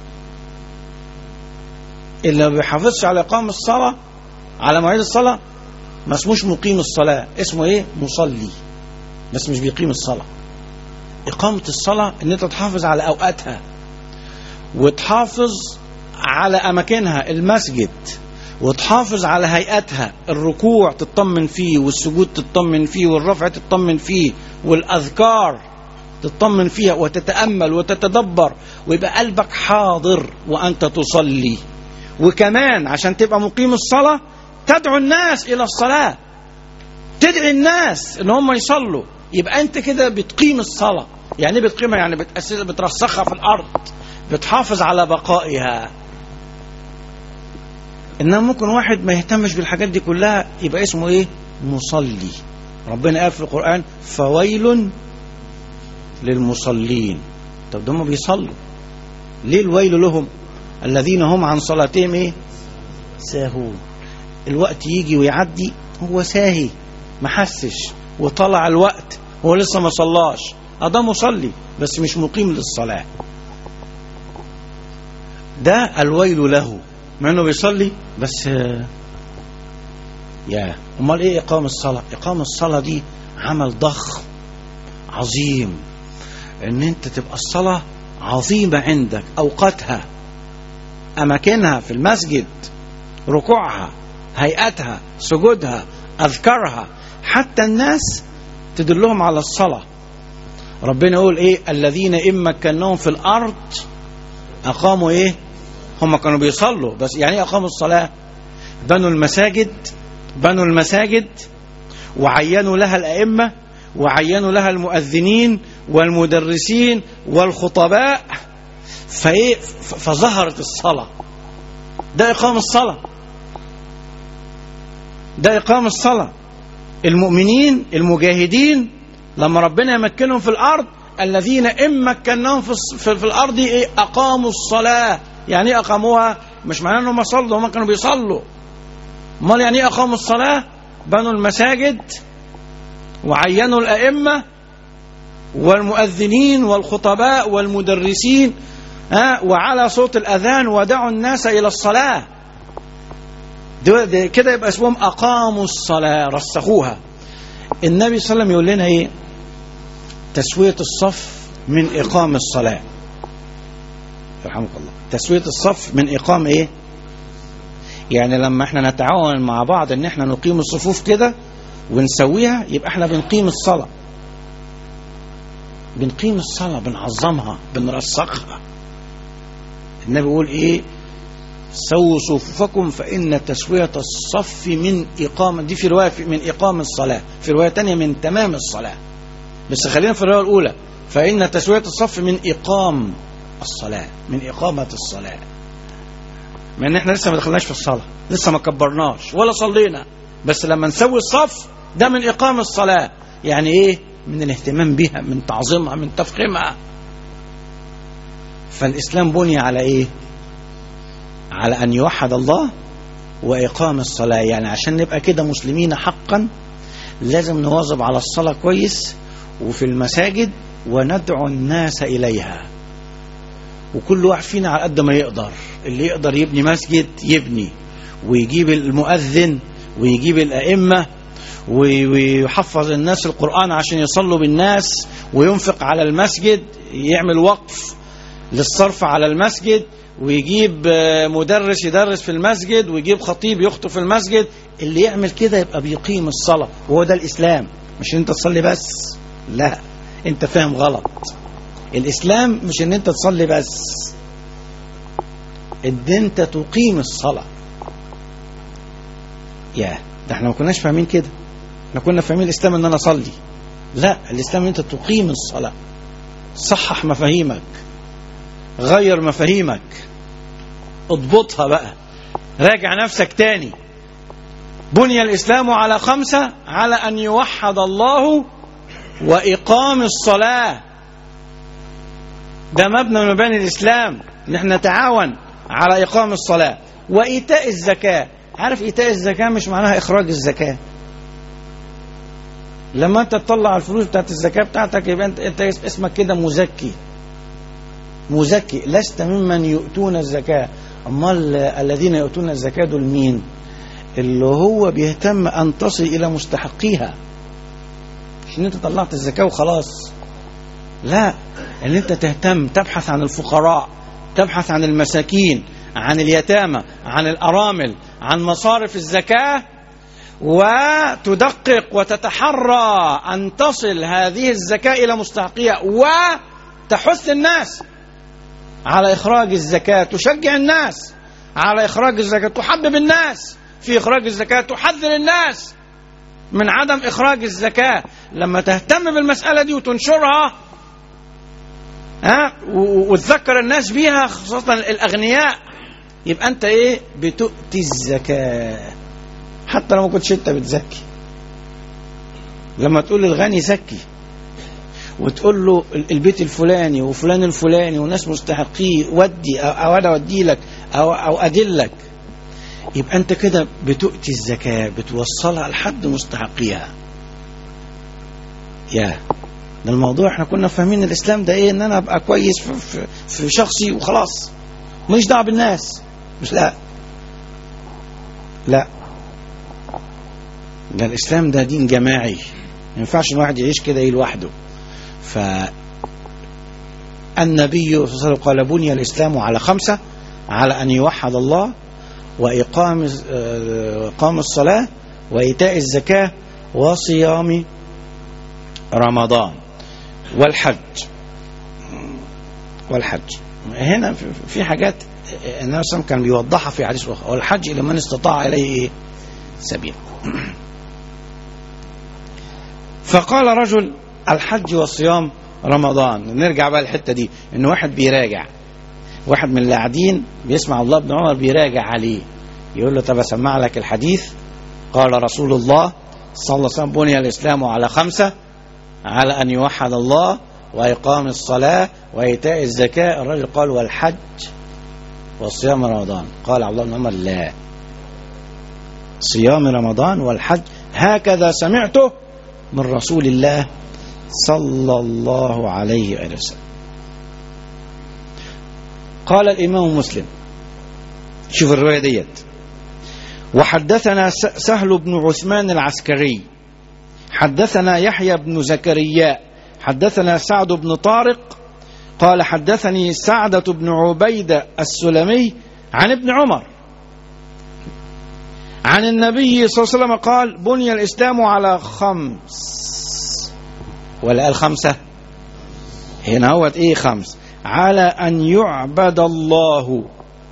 اللي ما بيحافظش على إقام الصلاة على مواعيد الصلاة ما اسموش مقيم الصلاة اسمه إيه مصلي بس مش بيقيم الصلاة إقامة الصلاة إن أنت تحافظ على أوقاتها وتحافظ على أماكنها المسجد وتحافظ على هيئتها الركوع تطمن فيه والسجود تطمن فيه والرفع تطمن فيه والأذكار تطمن فيها وتتأمل وتتدبر ويبقى قلبك حاضر وأنت تصلي وكمان عشان تبقى مقيم الصلاة تدعو الناس إلى الصلاة تدعي الناس إن هم يصلوا يبقى أنت كده بتقيم الصلاة يعني إيه بتقيمها يعني بتأسس بترسخها في الأرض بتحافظ على بقائها إنما ممكن واحد ما يهتمش بالحاجات دي كلها يبقى اسمه إيه مصلي ربنا قال في القرآن فويل للمصلين طب ده هم بيصلوا ليه الويل لهم الذين هم عن صلاتهم ايه ساهون الوقت يجي ويعدي هو ساهي ما حسش وطلع الوقت هو لسه ما صلاش ده مصلي بس مش مقيم للصلاة ده الويل له مع انه بيصلي بس يا امال ايه اقام الصلاة اقام الصلاة دي عمل ضخم عظيم ان انت تبقى الصلاة عظيمة عندك اوقاتها اماكنها في المسجد ركوعها هيئتها سجودها اذكارها حتى الناس تدلهم على الصلاة ربنا يقول ايه الذين ان مكناهم في الارض اقاموا ايه هم كانوا بيصلوا بس يعني ايه اقاموا الصلاة بنوا المساجد بنوا المساجد وعينوا لها الائمه وعينوا لها المؤذنين والمدرسين والخطباء فايه فظهرت الصلاة ده إقام الصلاة ده إقام الصلاة المؤمنين المجاهدين لما ربنا يمكنهم في الأرض الذين إن مكناهم في, في, في الأرض إيه أقاموا الصلاة يعني إيه أقاموها مش معناه أنهم صلوا هم كانوا بيصلوا امال يعني إيه أقاموا الصلاة بنوا المساجد وعينوا الأئمة والمؤذنين والخطباء والمدرسين ها وعلى صوت الأذان ودعوا الناس إلى الصلاة كده يبقى اسمهم أقاموا الصلاة رسخوها النبي صلى الله عليه وسلم يقول لنا إيه تسوية الصف من إقام الصلاة رحمك الله تسوية الصف من إقام إيه يعني لما احنا نتعاون مع بعض ان احنا نقيم الصفوف كده ونسويها يبقى احنا بنقيم الصلاة بنقيم الصلاة بنعظمها بنرسخها النبي يقول ايه سووا صفوفكم فإن تسوية الصف من إقامة دي في رواية من إقام الصلاة في رواية تانية من تمام الصلاة بس خلينا في الرواية الأولى فإن تسوية الصف من إقام الصلاة من إقامة الصلاة مع ان احنا لسه ما دخلناش في الصلاة لسه ما كبرناش ولا صلينا بس لما نسوي الصف ده من إقام الصلاة يعني إيه من الاهتمام بها من تعظيمها من تفخيمها فالإسلام بني على إيه على أن يوحد الله وإقام الصلاة يعني عشان نبقى كده مسلمين حقا لازم نواظب على الصلاة كويس وفي المساجد وندعو الناس إليها وكل واحد فينا على قد ما يقدر اللي يقدر يبني مسجد يبني ويجيب المؤذن ويجيب الأئمة وي- ويحفظ الناس القرآن عشان يصلوا بالناس وينفق على المسجد يعمل وقف للصرف على المسجد ويجيب آه، مدرس يدرس في المسجد ويجيب خطيب يخطب في المسجد اللي يعمل كده يبقى بيقيم الصلاة وهو ده الإسلام مش ان انت تصلي بس لا انت فاهم غلط الإسلام مش ان انت تصلي بس ان انت تقيم الصلاة يا ده احنا ما كناش فاهمين كده احنا كنا فاهمين الإسلام ان انا اصلي لا الإسلام ان انت تقيم الصلاة صحح مفاهيمك غير مفاهيمك اضبطها بقى راجع نفسك تاني بني الإسلام على خمسة على أن يوحد الله وإقام الصلاة ده مبنى من مباني الإسلام ان احنا نتعاون على إقام الصلاة وإيتاء الزكاة عارف إيتاء الزكاة مش معناها إخراج الزكاة لما أنت تطلع الفلوس بتاعت الزكاة بتاعتك يبقى أنت, انت اسمك كده مزكي مزكي لست ممن يؤتون الزكاة أمال الذين يؤتون الزكاة دول مين اللي هو بيهتم أن تصل إلى مستحقيها مش ان انت طلعت الزكاة وخلاص لا ان انت تهتم تبحث عن الفقراء تبحث عن المساكين عن اليتامى عن الأرامل عن مصارف الزكاة وتدقق وتتحرى أن تصل هذه الزكاة إلى مستحقيها وتحث الناس على إخراج الزكاة تشجع الناس على إخراج الزكاة تحبب الناس في إخراج الزكاة تحذر الناس من عدم إخراج الزكاة لما تهتم بالمسألة دي وتنشرها ها و- وتذكر الناس بيها خاصة الأغنياء يبقى أنت إيه بتؤتي الزكاة حتى لو ما كنتش أنت بتزكي لما تقول للغني زكي وتقول له البيت الفلاني وفلان الفلاني وناس مستحقيه ودي أو, أو أنا أودي لك أو, أو أدلك يبقى أنت كده بتؤتي الزكاة بتوصلها لحد مستحقيها يا ده الموضوع احنا كنا فاهمين الاسلام ده ايه ان انا ابقى كويس في, في, في شخصي وخلاص ماليش دعوه بالناس مش لا لا ده الاسلام ده دين جماعي ما ينفعش الواحد يعيش كده ايه لوحده ف النبي صلى الله عليه وسلم قال بني الاسلام على خمسه على ان يوحد الله واقام آه، اقام الصلاه وايتاء الزكاه وصيام رمضان والحج والحج هنا في- في حاجات النبي صلى الله عليه وسلم كان بيوضحها في حديث اخر والحج لمن استطاع اليه ايه سبيل فقال رجل الحج وصيام رمضان نرجع بقى الحته دي ان واحد بيراجع واحد من اللي قاعدين بيسمع الله بن عمر بيراجع عليه يقول له طب اسمع لك الحديث قال رسول الله صلى الله عليه وسلم بني الاسلام على خمسه على أن يوحد الله وإقام الصلاة وإيتاء الزكاة الرجل قال والحج وصيام رمضان قال عبد الله بن عمر لا صيام رمضان والحج هكذا سمعته من رسول الله صلى الله عليه وآله وسلم قال الإمام مسلم شوف الرواية ديت وحدثنا س- سهل بن عثمان العسكري حدثنا يحيى بن زكريا حدثنا سعد بن طارق قال حدثني سعدة بن عبيدة السلمي عن ابن عمر عن النبي صلى الله عليه وسلم قال بني الإسلام على خمس ولا قال خمسة هنا هو ايه خمس على أن يعبد الله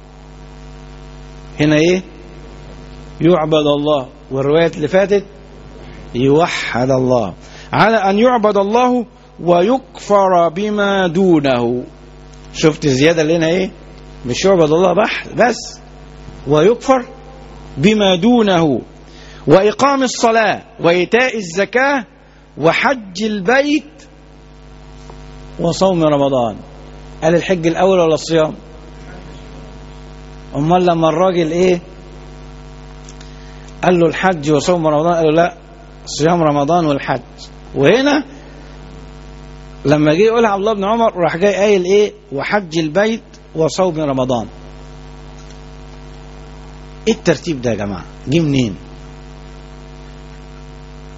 هنا ايه يعبد الله والرواية اللي فاتت يوحد الله على أن يعبد الله ويكفر بما دونه شفت الزيادة اللي هنا ايه مش يعبد الله بح بس ويكفر بما دونه وإقام الصلاة وإيتاء الزكاة وحج البيت وصوم رمضان قال الحج الأول ولا الصيام أمال لما الراجل إيه قال له الحج وصوم رمضان قال له لا صيام رمضان والحج وهنا لما جه يقولها عبد الله بن عمر راح جاي قايل ايه وحج البيت وصوم رمضان ايه الترتيب ده يا جماعه جه منين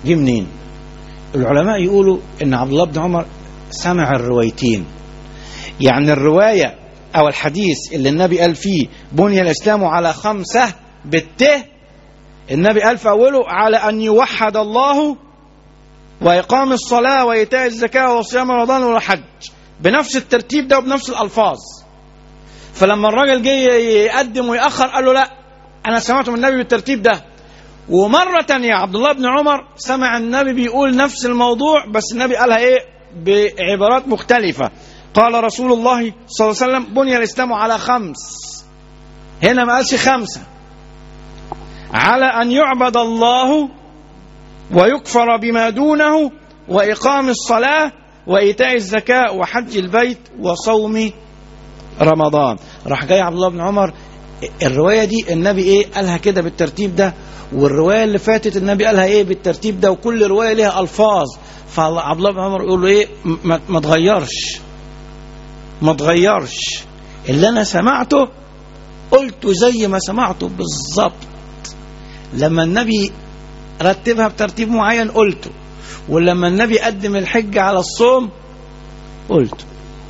جه منين العلماء يقولوا ان عبد الله بن عمر سمع الروايتين يعني الرواية او الحديث اللي النبي قال فيه بني الاسلام على خمسة بالته النبي قال في اوله على ان يوحد الله واقام الصلاة وايتاء الزكاة وصيام رمضان والحج بنفس الترتيب ده وبنفس الالفاظ فلما الراجل جه يقدم ويأخر قال له لا انا سمعت من النبي بالترتيب ده ومرة تانية عبد الله بن عمر سمع النبي بيقول نفس الموضوع بس النبي قالها ايه بعبارات مختلفة قال رسول الله صلى الله عليه وسلم بني الإسلام على خمس هنا ما قالش خمسة على أن يعبد الله ويكفر بما دونه وإقام الصلاة وإيتاء الزكاة وحج البيت وصوم رمضان راح جاي عبد الله بن عمر الرواية دي النبي ايه قالها كده بالترتيب ده والرواية اللي فاتت النبي قالها ايه بالترتيب ده وكل رواية ليها ألفاظ فعبد الله بن عمر يقول له ايه ما, ما تغيرش ما تغيرش اللي انا سمعته قلته زي ما سمعته بالظبط لما النبي رتبها بترتيب معين قلته ولما النبي قدم الحج على الصوم قلته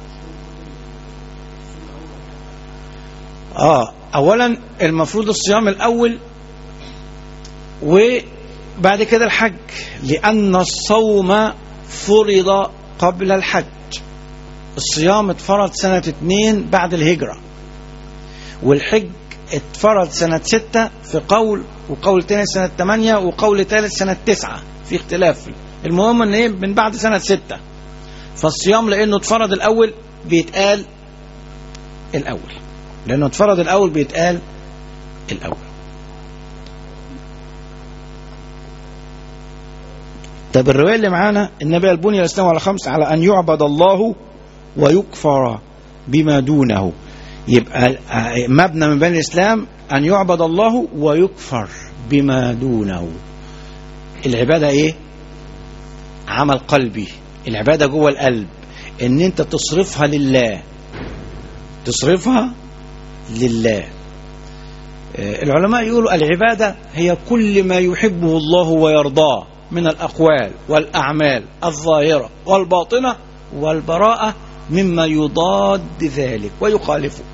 اه اولا المفروض الصيام الاول وبعد كده الحج لان الصوم فرض قبل الحج الصيام اتفرض سنة اتنين بعد الهجرة والحج اتفرض سنة ستة في قول وقول تاني سنة تمانية وقول تالت سنة تسعة في اختلاف المهم ان ايه من بعد سنة ستة فالصيام لانه اتفرض الاول بيتقال الاول لانه اتفرض الاول بيتقال الاول طب الروايه اللي معانا النبي البني الاسلام على خمس على ان يعبد الله ويكفر بما دونه يبقى مبنى من بني الاسلام ان يعبد الله ويكفر بما دونه العباده ايه عمل قلبي العباده جوه القلب ان انت تصرفها لله تصرفها لله العلماء يقولوا العبادة هي كل ما يحبه الله ويرضاه من الأقوال والأعمال الظاهرة والباطنة والبراءة مما يضاد ذلك ويخالفه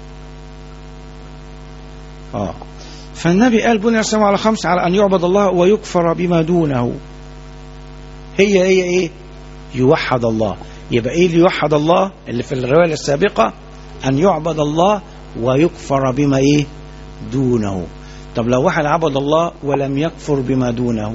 آه. فالنبي قال بني السلام على خمس على أن يعبد الله ويكفر بما دونه هي هي إيه يوحد الله يبقى إيه اللي يوحد الله اللي في الرواية السابقة أن يعبد الله ويكفر بما إيه دونه طب لو واحد عبد الله ولم يكفر بما دونه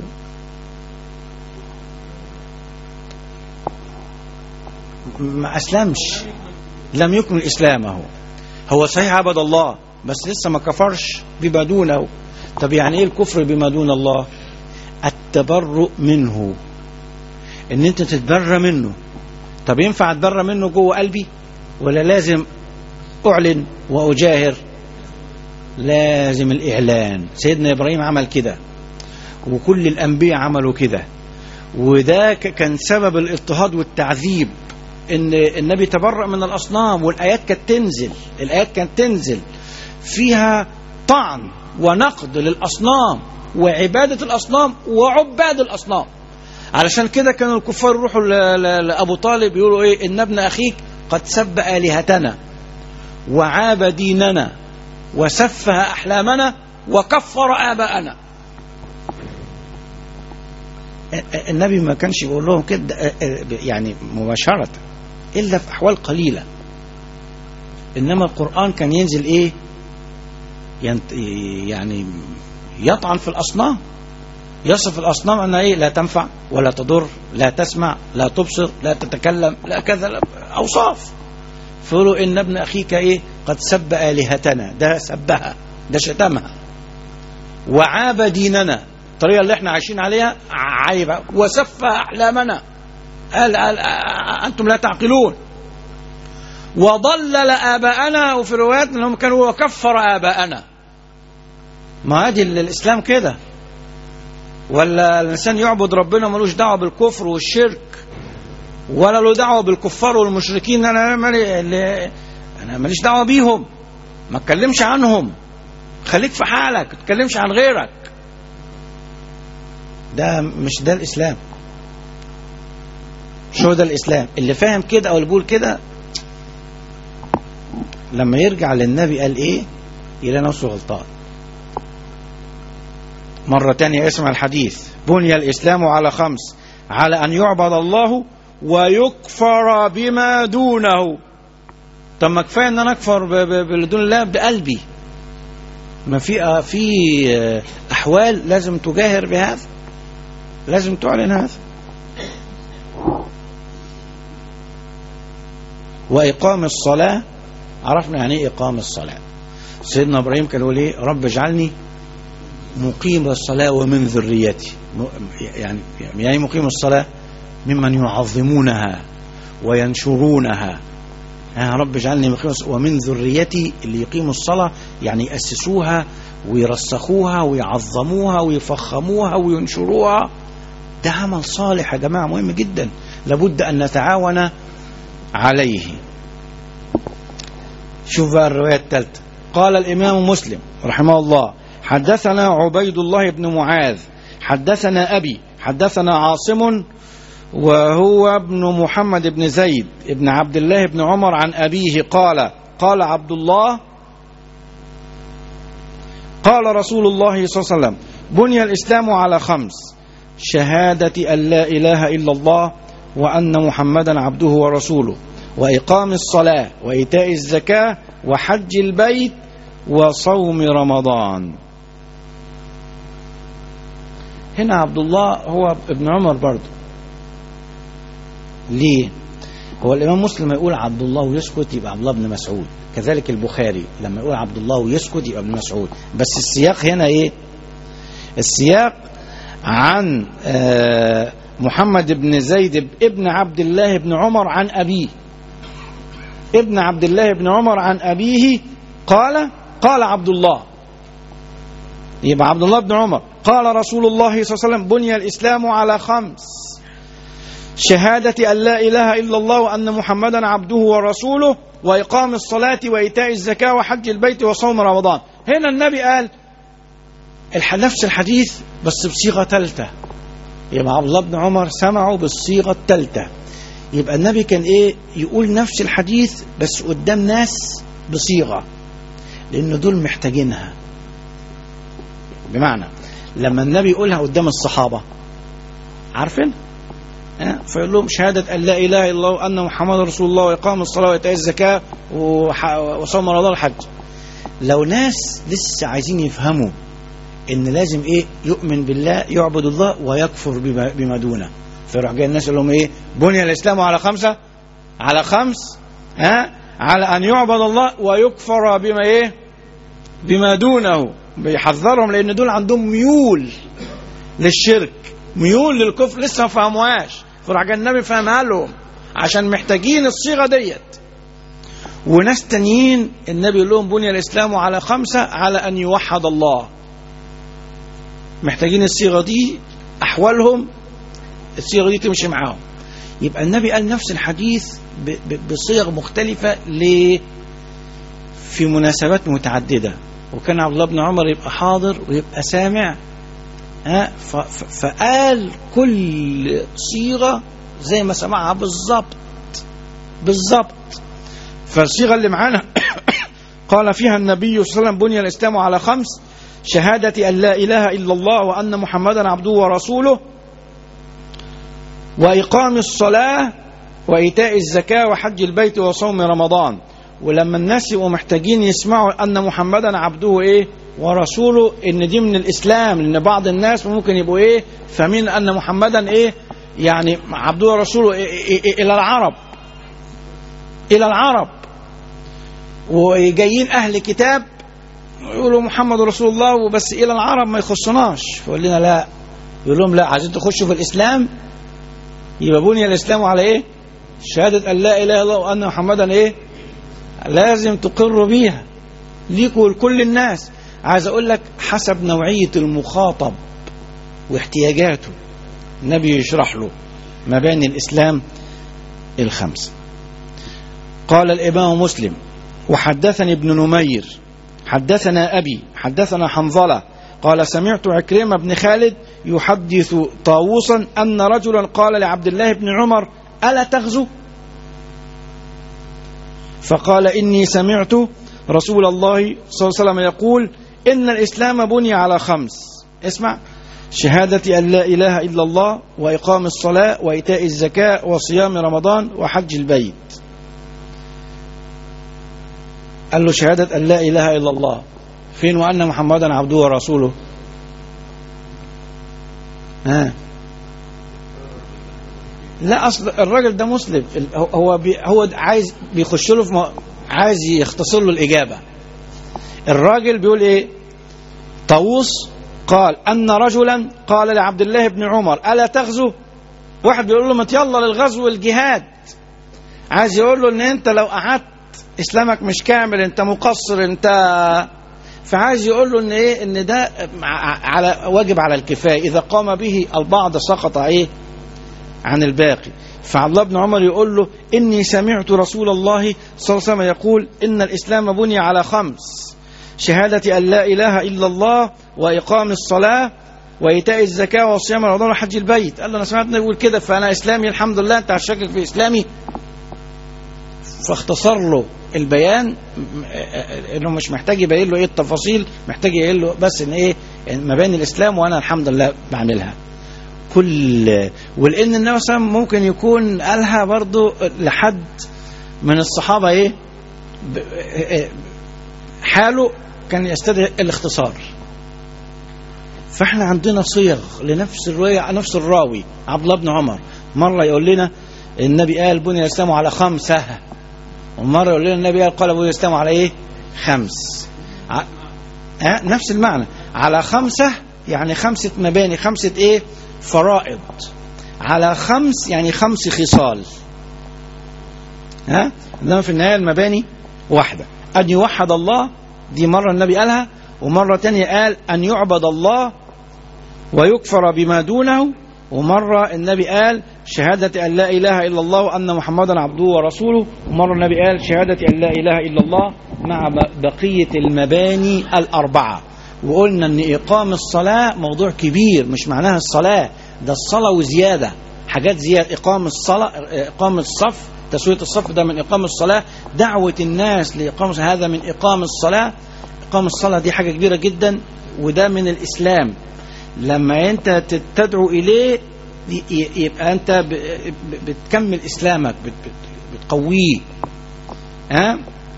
ما أسلمش لم يكمل إسلامه هو صحيح عبد الله بس لسه ما كفرش بما دونه طب يعني ايه الكفر بما دون الله التبرؤ منه ان انت تتبرى منه طب ينفع اتبرى منه جوه قلبي ولا لازم اعلن واجاهر لازم الاعلان سيدنا ابراهيم عمل كده وكل الانبياء عملوا كده وده كان سبب الاضطهاد والتعذيب ان النبي تبرأ من الاصنام والايات كانت تنزل الايات كانت تنزل فيها طعن ونقد للاصنام وعباده الاصنام وعباد الاصنام علشان كده كانوا الكفار يروحوا لابو طالب يقولوا ايه ان ابن اخيك قد سب الهتنا وعاب ديننا وسفه احلامنا وكفر اباءنا النبي ما كانش يقول لهم كده يعني مباشرة إلا في أحوال قليلة إنما القرآن كان ينزل إيه يعني يطعن في الأصنام يصف الأصنام أنها إيه لا تنفع ولا تضر لا تسمع لا تبصر لا تتكلم لا كذا لا أوصاف فقولوا إن ابن أخيك إيه قد سب آلهتنا ده سبها ده شتمها وعاب ديننا الطريقة اللي احنا عايشين عليها عيبة وسف أحلامنا قال, قال أنتم لا تعقلون وضلل آباءنا وفي روايات أنهم كانوا وكفر آباءنا ما هذه الإسلام كده ولا الإنسان يعبد ربنا ملوش دعوة بالكفر والشرك ولا له دعوة بالكفار والمشركين أنا مالي أنا ماليش دعوة بيهم ما اتكلمش عنهم خليك في حالك ما تتكلمش عن غيرك ده مش ده الإسلام مش هو ده الإسلام اللي فاهم كده أو اللي بيقول كده لما يرجع للنبي قال إيه يلاقي نفسه غلطان مرة تانية اسمع الحديث بني الإسلام على خمس على أن يعبد الله ويكفر بما دونه طب ما كفايه ان انا اكفر ب- ب- بدون الله بقلبي ما في في احوال لازم تجاهر بهذا لازم تعلن هذا واقام الصلاه عرفنا يعني ايه اقام الصلاه سيدنا ابراهيم كان يقول ايه رب اجعلني مقيم الصلاه ومن ذريتي م- يعني يعني مقيم الصلاه ممن يعظمونها وينشرونها يا رب اجعلني مقيم الصلاة ومن ذريتي اللي يقيموا الصلاة يعني يأسسوها ويرسخوها ويعظموها ويفخموها وينشروها ده عمل صالح يا جماعة مهم جدا لابد أن نتعاون عليه شوف بقى الرواية الثالثة قال الإمام مسلم رحمه الله حدثنا عبيد الله بن معاذ حدثنا أبي حدثنا عاصم وهو ابن محمد بن زيد ابن عبد الله بن عمر عن أبيه قال قال عبد الله قال رسول الله صلى الله عليه وسلم بني الإسلام على خمس شهادة أن لا إله إلا الله وأن محمدا عبده ورسوله وإقام الصلاة وإيتاء الزكاة وحج البيت وصوم رمضان هنا عبد الله هو ابن عمر برضه ليه هو الإمام مسلم يقول عبد الله ويسكت يبقى عبد الله بن مسعود كذلك البخاري لما يقول عبد الله ويسكت يبقى ابن مسعود بس السياق هنا ايه السياق عن آه، محمد بن زيد ابن عبد الله بن عمر عن أبيه ابن عبد الله بن عمر عن أبيه قال قال عبد الله يبقى عبد الله بن عمر قال رسول الله صلى الله عليه وسلم بني الإسلام على خمس شهادة أن لا إله إلا الله وأن محمدا عبده ورسوله وإقام الصلاة وإيتاء الزكاة وحج البيت وصوم رمضان هنا النبي قال الح- نفس الحديث بس بصيغة ثالثة يبقى عبد الله بن عمر سمعه بالصيغة الثالثة يبقى النبي كان ايه يقول نفس الحديث بس قدام ناس بصيغة لأن دول محتاجينها بمعنى لما النبي يقولها قدام الصحابة عارفين ها؟ فيقول لهم شهادة أن لا إله إلا الله وأن محمد رسول الله وإقام الصلاة وإيتاء الزكاة وح- وصوم رمضان الحج لو ناس لسه عايزين يفهموا ان لازم ايه يؤمن بالله يعبد الله ويكفر بما, بما دونه فيروح جاي الناس يقول لهم ايه بني الاسلام على خمسه على خمس ها على ان يعبد الله ويكفر بما ايه بما دونه بيحذرهم لان دول عندهم ميول للشرك ميول للكفر لسه ما فهموهاش فراح جاي النبي فهمها لهم عشان محتاجين الصيغه ديت وناس تانيين النبي يقول لهم بني الاسلام على خمسه على ان يوحد الله محتاجين الصيغه دي احوالهم الصيغه دي تمشي معاهم يبقى النبي قال نفس الحديث ب- ب- بصيغ مختلفه ليه في مناسبات متعدده وكان عبد الله بن عمر يبقى حاضر ويبقى سامع ها ف- ف- فقال كل صيغه زي ما سمعها بالظبط بالظبط فالصيغه اللي معانا قال فيها النبي صلى الله عليه وسلم بني الاسلام على خمس شهادة أن لا إله إلا الله وأن محمدا عبده ورسوله وإقام الصلاة وإيتاء الزكاة وحج البيت وصوم رمضان ولما الناس يبقوا محتاجين يسمعوا أن محمدا عبده إيه ورسوله إن دي من الإسلام لأن بعض الناس ممكن يبقوا إيه فاهمين أن محمدا إيه يعني عبده ورسوله إيه إيه إيه إلى العرب إلى العرب وجايين أهل كتاب يقولوا محمد رسول الله وبس الى العرب ما يخصناش فيقول لنا لا يقول لهم لا عايزين تخشوا في الاسلام يبقى بني الاسلام على ايه؟ شهاده ان لا اله الا الله وان محمدا ايه؟ لازم تقروا بيها ليكوا ولكل الناس عايز اقول لك حسب نوعيه المخاطب واحتياجاته النبي يشرح له مباني الاسلام الخمسه قال الامام مسلم وحدثني ابن نمير حدثنا أبي حدثنا حنظلة قال سمعت عكرمة بن خالد يحدث طاووسا أن رجلا قال لعبد الله بن عمر ألا تغزو فقال إني سمعت رسول الله صلى الله عليه وسلم يقول إن الإسلام بني على خمس اسمع شهادة أن لا إله إلا الله وإقام الصلاة وإيتاء الزكاة وصيام رمضان وحج البيت قال له شهادة أن لا إله إلا الله فين وأن محمدا عبده ورسوله ها لا أصل الراجل ده مسلم هو بي هو عايز بيخش له في عايز يختصر له الإجابة الراجل بيقول إيه طاووس قال أن رجلا قال لعبد الله بن عمر ألا تغزو واحد بيقول له ما يلا للغزو والجهاد عايز يقول له ان انت لو قعدت اسلامك مش كامل انت مقصر انت فعايز يقول له ان ايه ان ده على واجب على الكفايه اذا قام به البعض سقط ايه عن الباقي فعبد الله بن عمر يقول له اني سمعت رسول الله صلى الله عليه وسلم يقول ان الاسلام بني على خمس شهادة أن لا إله إلا الله وإقام الصلاة وإيتاء الزكاة وصيام رمضان وحج البيت قال له أنا سمعت يقول كده فأنا إسلامي الحمد لله أنت هتشكك في إسلامي فاختصر له البيان انه مش محتاج يبين له ايه التفاصيل محتاج يقول له بس ان ايه مباني الاسلام وانا الحمد لله بعملها كل ولان النبي صلى الله عليه وسلم ممكن يكون قالها برضه لحد من الصحابه ايه حاله كان يستدعي الاختصار فاحنا عندنا صيغ لنفس الرواية نفس الراوي عبد الله بن عمر مرة يقول لنا النبي قال بني الإسلام على خمسة ومرة يقول لنا النبي قال قال بني الإسلام على إيه خمس ع... ها نفس المعنى على خمسة يعني خمسة مباني خمسة إيه فرائض على خمس يعني خمس خصال ها إنما في النهاية المباني واحدة أن يوحد الله دي مرة النبي قالها ومرة تانية قال أن يعبد الله ويكفر بما دونه ومرة النبي قال شهادة أن لا إله إلا الله وأن محمدا عبده ورسوله ومرة النبي قال شهادة أن لا إله إلا الله مع بقية المباني الأربعة وقلنا أن إقام الصلاة موضوع كبير مش معناها الصلاة ده الصلاة وزيادة حاجات زيادة إقام الصلاة إقام الصف تسوية الصف ده من إقام الصلاة دعوة الناس لإقام هذا من إقام الصلاة إقام الصلاة دي حاجة كبيرة جدا وده من الإسلام لما أنت تدعو إليه يبقى أنت بتكمل إسلامك بتقويه ها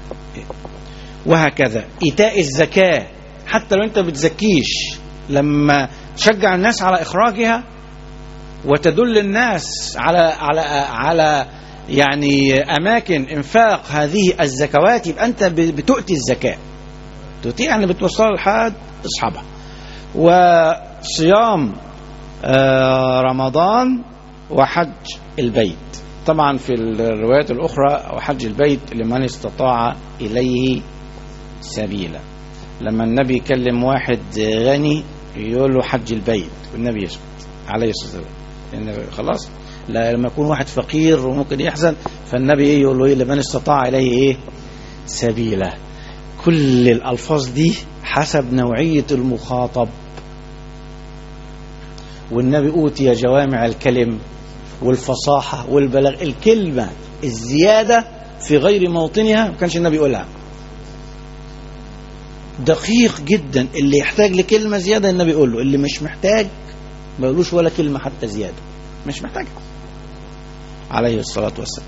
وهكذا إيتاء الزكاة حتى لو أنت بتزكيش لما تشجع الناس على إخراجها وتدل الناس على على على يعني أماكن إنفاق هذه الزكوات يبقى أنت بتؤتي الزكاة تؤتي يعني بتوصل لحد أصحابها وصيام رمضان وحج البيت طبعا في الروايات الأخرى وحج البيت لمن استطاع إليه سبيلا لما النبي يكلم واحد غني يقول له حج البيت والنبي يسكت عليه الصلاة والسلام خلاص لا لما يكون واحد فقير وممكن يحزن فالنبي ايه يقول له ايه لمن استطاع اليه ايه سبيلا كل الالفاظ دي حسب نوعيه المخاطب والنبي اوتي جوامع الكلم والفصاحه والبلاغ الكلمه الزياده في غير موطنها ما كانش النبي يقولها دقيق جدا اللي يحتاج لكلمه زياده النبي يقول له اللي مش محتاج ما يقولوش ولا كلمه حتى زياده مش محتاجها عليه الصلاة والسلام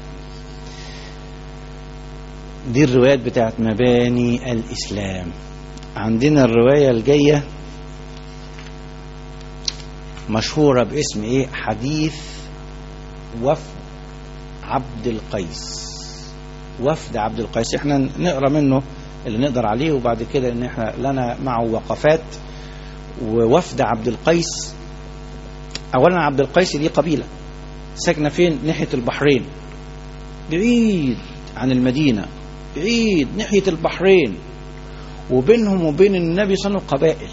دي الروايات بتاعت مباني الإسلام عندنا الرواية الجاية مشهورة باسم ايه حديث وفد عبد القيس وفد عبد القيس احنا نقرا منه اللي نقدر عليه وبعد كده ان احنا لنا معه وقفات ووفد عبد القيس اولا عبد القيس دي قبيله ساكنه فين ناحيه البحرين بعيد عن المدينه بعيد ناحيه البحرين وبينهم وبين النبي صلى الله عليه وسلم قبائل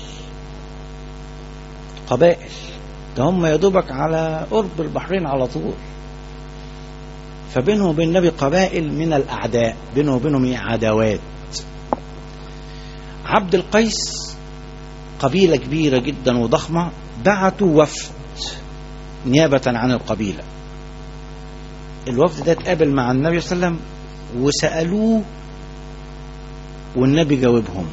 قبائل ده هم يا دوبك على قرب البحرين على طول فبينهم وبين النبي قبائل من الاعداء بينهم وبينهم عداوات عبد القيس قبيلة كبيرة جدا وضخمة بعتوا وفد نيابة عن القبيلة الوفد ده اتقابل مع النبي صلى الله عليه وسلم وسألوه والنبي جاوبهم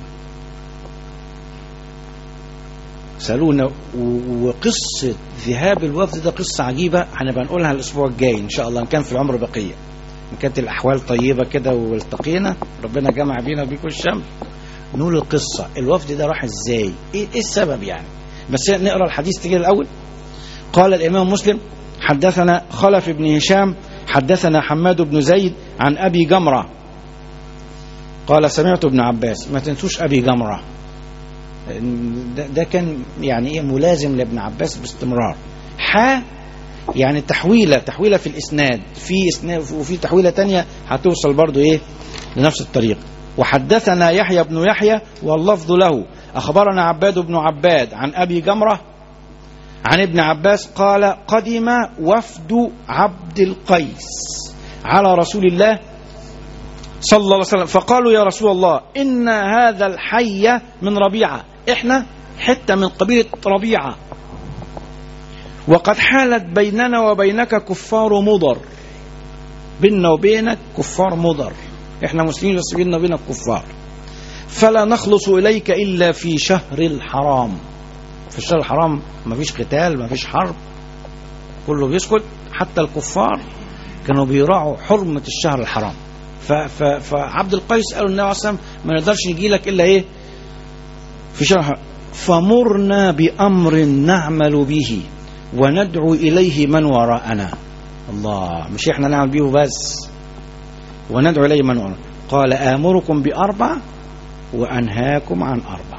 سألونا و- وقصة ذهاب الوفد ده قصة عجيبة هنبقى نقولها الأسبوع الجاي إن شاء الله إن كان في العمر بقية إن كانت الأحوال طيبة كده والتقينا ربنا جمع بينا وبيكم الشمل نقول القصة الوفد ده راح إزاي إيه, إيه السبب يعني بس نقرأ الحديث تجي الأول قال الإمام مسلم حدثنا خلف بن هشام حدثنا حماد بن زيد عن أبي جمرة قال سمعت ابن عباس ما تنسوش أبي جمرة ده, ده كان يعني ايه ملازم لابن عباس باستمرار ح يعني تحويله تحويله في الاسناد في اسناد وفي تحويله تانية هتوصل برضو ايه لنفس الطريق وحدثنا يحيى بن يحيى واللفظ له اخبرنا عباد بن عباد عن ابي جمره عن ابن عباس قال قدم وفد عبد القيس على رسول الله صلى الله عليه وسلم فقالوا يا رسول الله إن هذا الحي من ربيعة إحنا حتة من قبيلة ربيعة وقد حالت بيننا وبينك كفار مضر بيننا وبينك كفار مضر إحنا مسلمين بس بيننا وبينك كفار فلا نخلص إليك إلا في شهر الحرام في الشهر الحرام مفيش قتال مفيش حرب كله بيسكت حتى الكفار كانوا بيراعوا حرمة الشهر الحرام ف- ف- فعبد القيس قالوا النبي عليه الصلاه والسلام ما نقدرش نجي لك الا ايه في شرح فمرنا بامر نعمل به وندعو اليه من وراءنا الله مش احنا نعمل به بس وندعو اليه من وراءنا قال امركم باربع وانهاكم عن اربع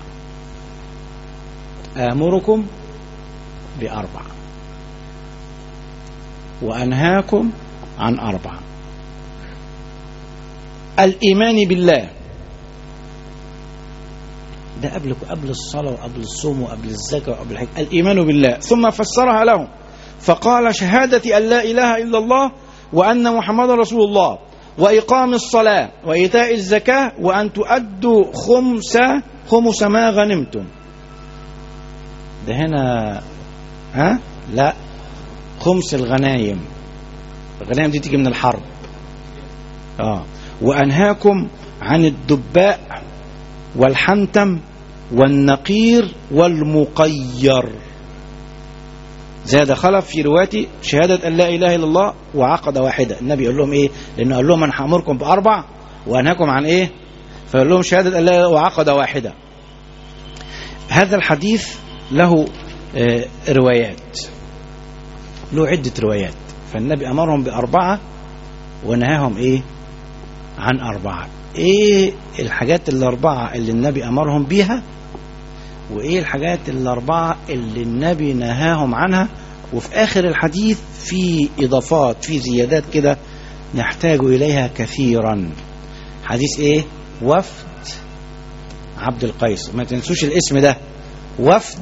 امركم باربع وانهاكم عن اربع الإيمان بالله ده قبل قبل الصلاة وقبل الصوم وقبل الزكاة وقبل الحج الإيمان بالله ثم فسرها لهم فقال شهادة أن لا إله إلا الله وأن محمد رسول الله وإقام الصلاة وإيتاء الزكاة وأن تؤدوا خمس خمس ما غنمتم ده هنا ها لا خمس الغنايم الغنايم دي تيجي من الحرب اه وأنهاكم عن الدباء والحنتم والنقير والمقير زاد خلف في رواية شهادة أن لا إله إلا الله وعقد واحدة النبي يقول لهم إيه لأنه قال لهم أنا هأمركم بأربع وأنهاكم عن إيه فيقول لهم شهادة أن لا إله إلا الله وعقد واحدة هذا الحديث له آه، روايات له عدة روايات فالنبي أمرهم بأربعة ونهاهم إيه عن أربعة إيه الحاجات الأربعة اللي النبي أمرهم بيها وإيه الحاجات الأربعة اللي النبي نهاهم عنها وفي آخر الحديث في إضافات في زيادات كده نحتاج إليها كثيرا حديث إيه وفد عبد القيس ما تنسوش الاسم ده وفد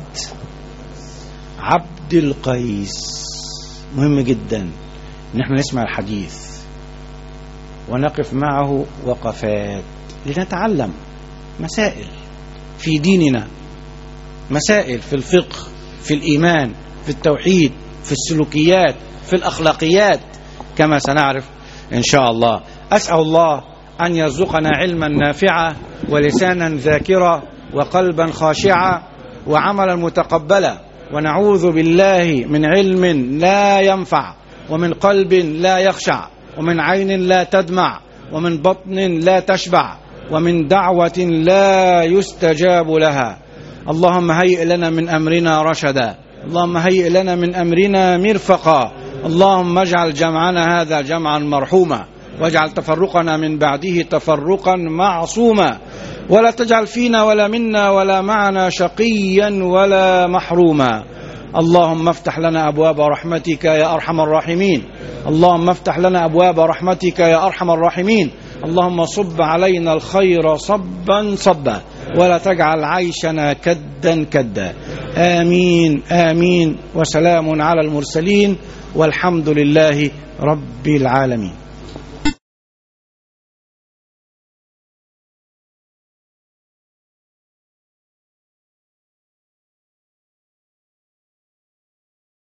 عبد القيس مهم جدا ان احنا نسمع الحديث ونقف معه وقفات لنتعلم مسائل في ديننا مسائل في الفقه في الإيمان في التوحيد في السلوكيات في الأخلاقيات كما سنعرف إن شاء الله أسأل الله أن يرزقنا علما نافعا ولسانا ذاكرا وقلبا خاشعا وعملا متقبلا ونعوذ بالله من علم لا ينفع ومن قلب لا يخشع ومن عين لا تدمع ومن بطن لا تشبع ومن دعوة لا يستجاب لها اللهم هيئ لنا من أمرنا رشدا اللهم هيئ لنا من أمرنا مرفقا اللهم اجعل جمعنا هذا جمعا مرحوما واجعل تفرقنا من بعده تفرقا معصوما ولا تجعل فينا ولا منا ولا معنا شقيا ولا محروما اللهم افتح لنا ابواب رحمتك يا ارحم الراحمين اللهم افتح لنا ابواب رحمتك يا ارحم الراحمين اللهم صب علينا الخير صبا صبا ولا تجعل عيشنا كدا كدا امين امين وسلام على المرسلين والحمد لله رب العالمين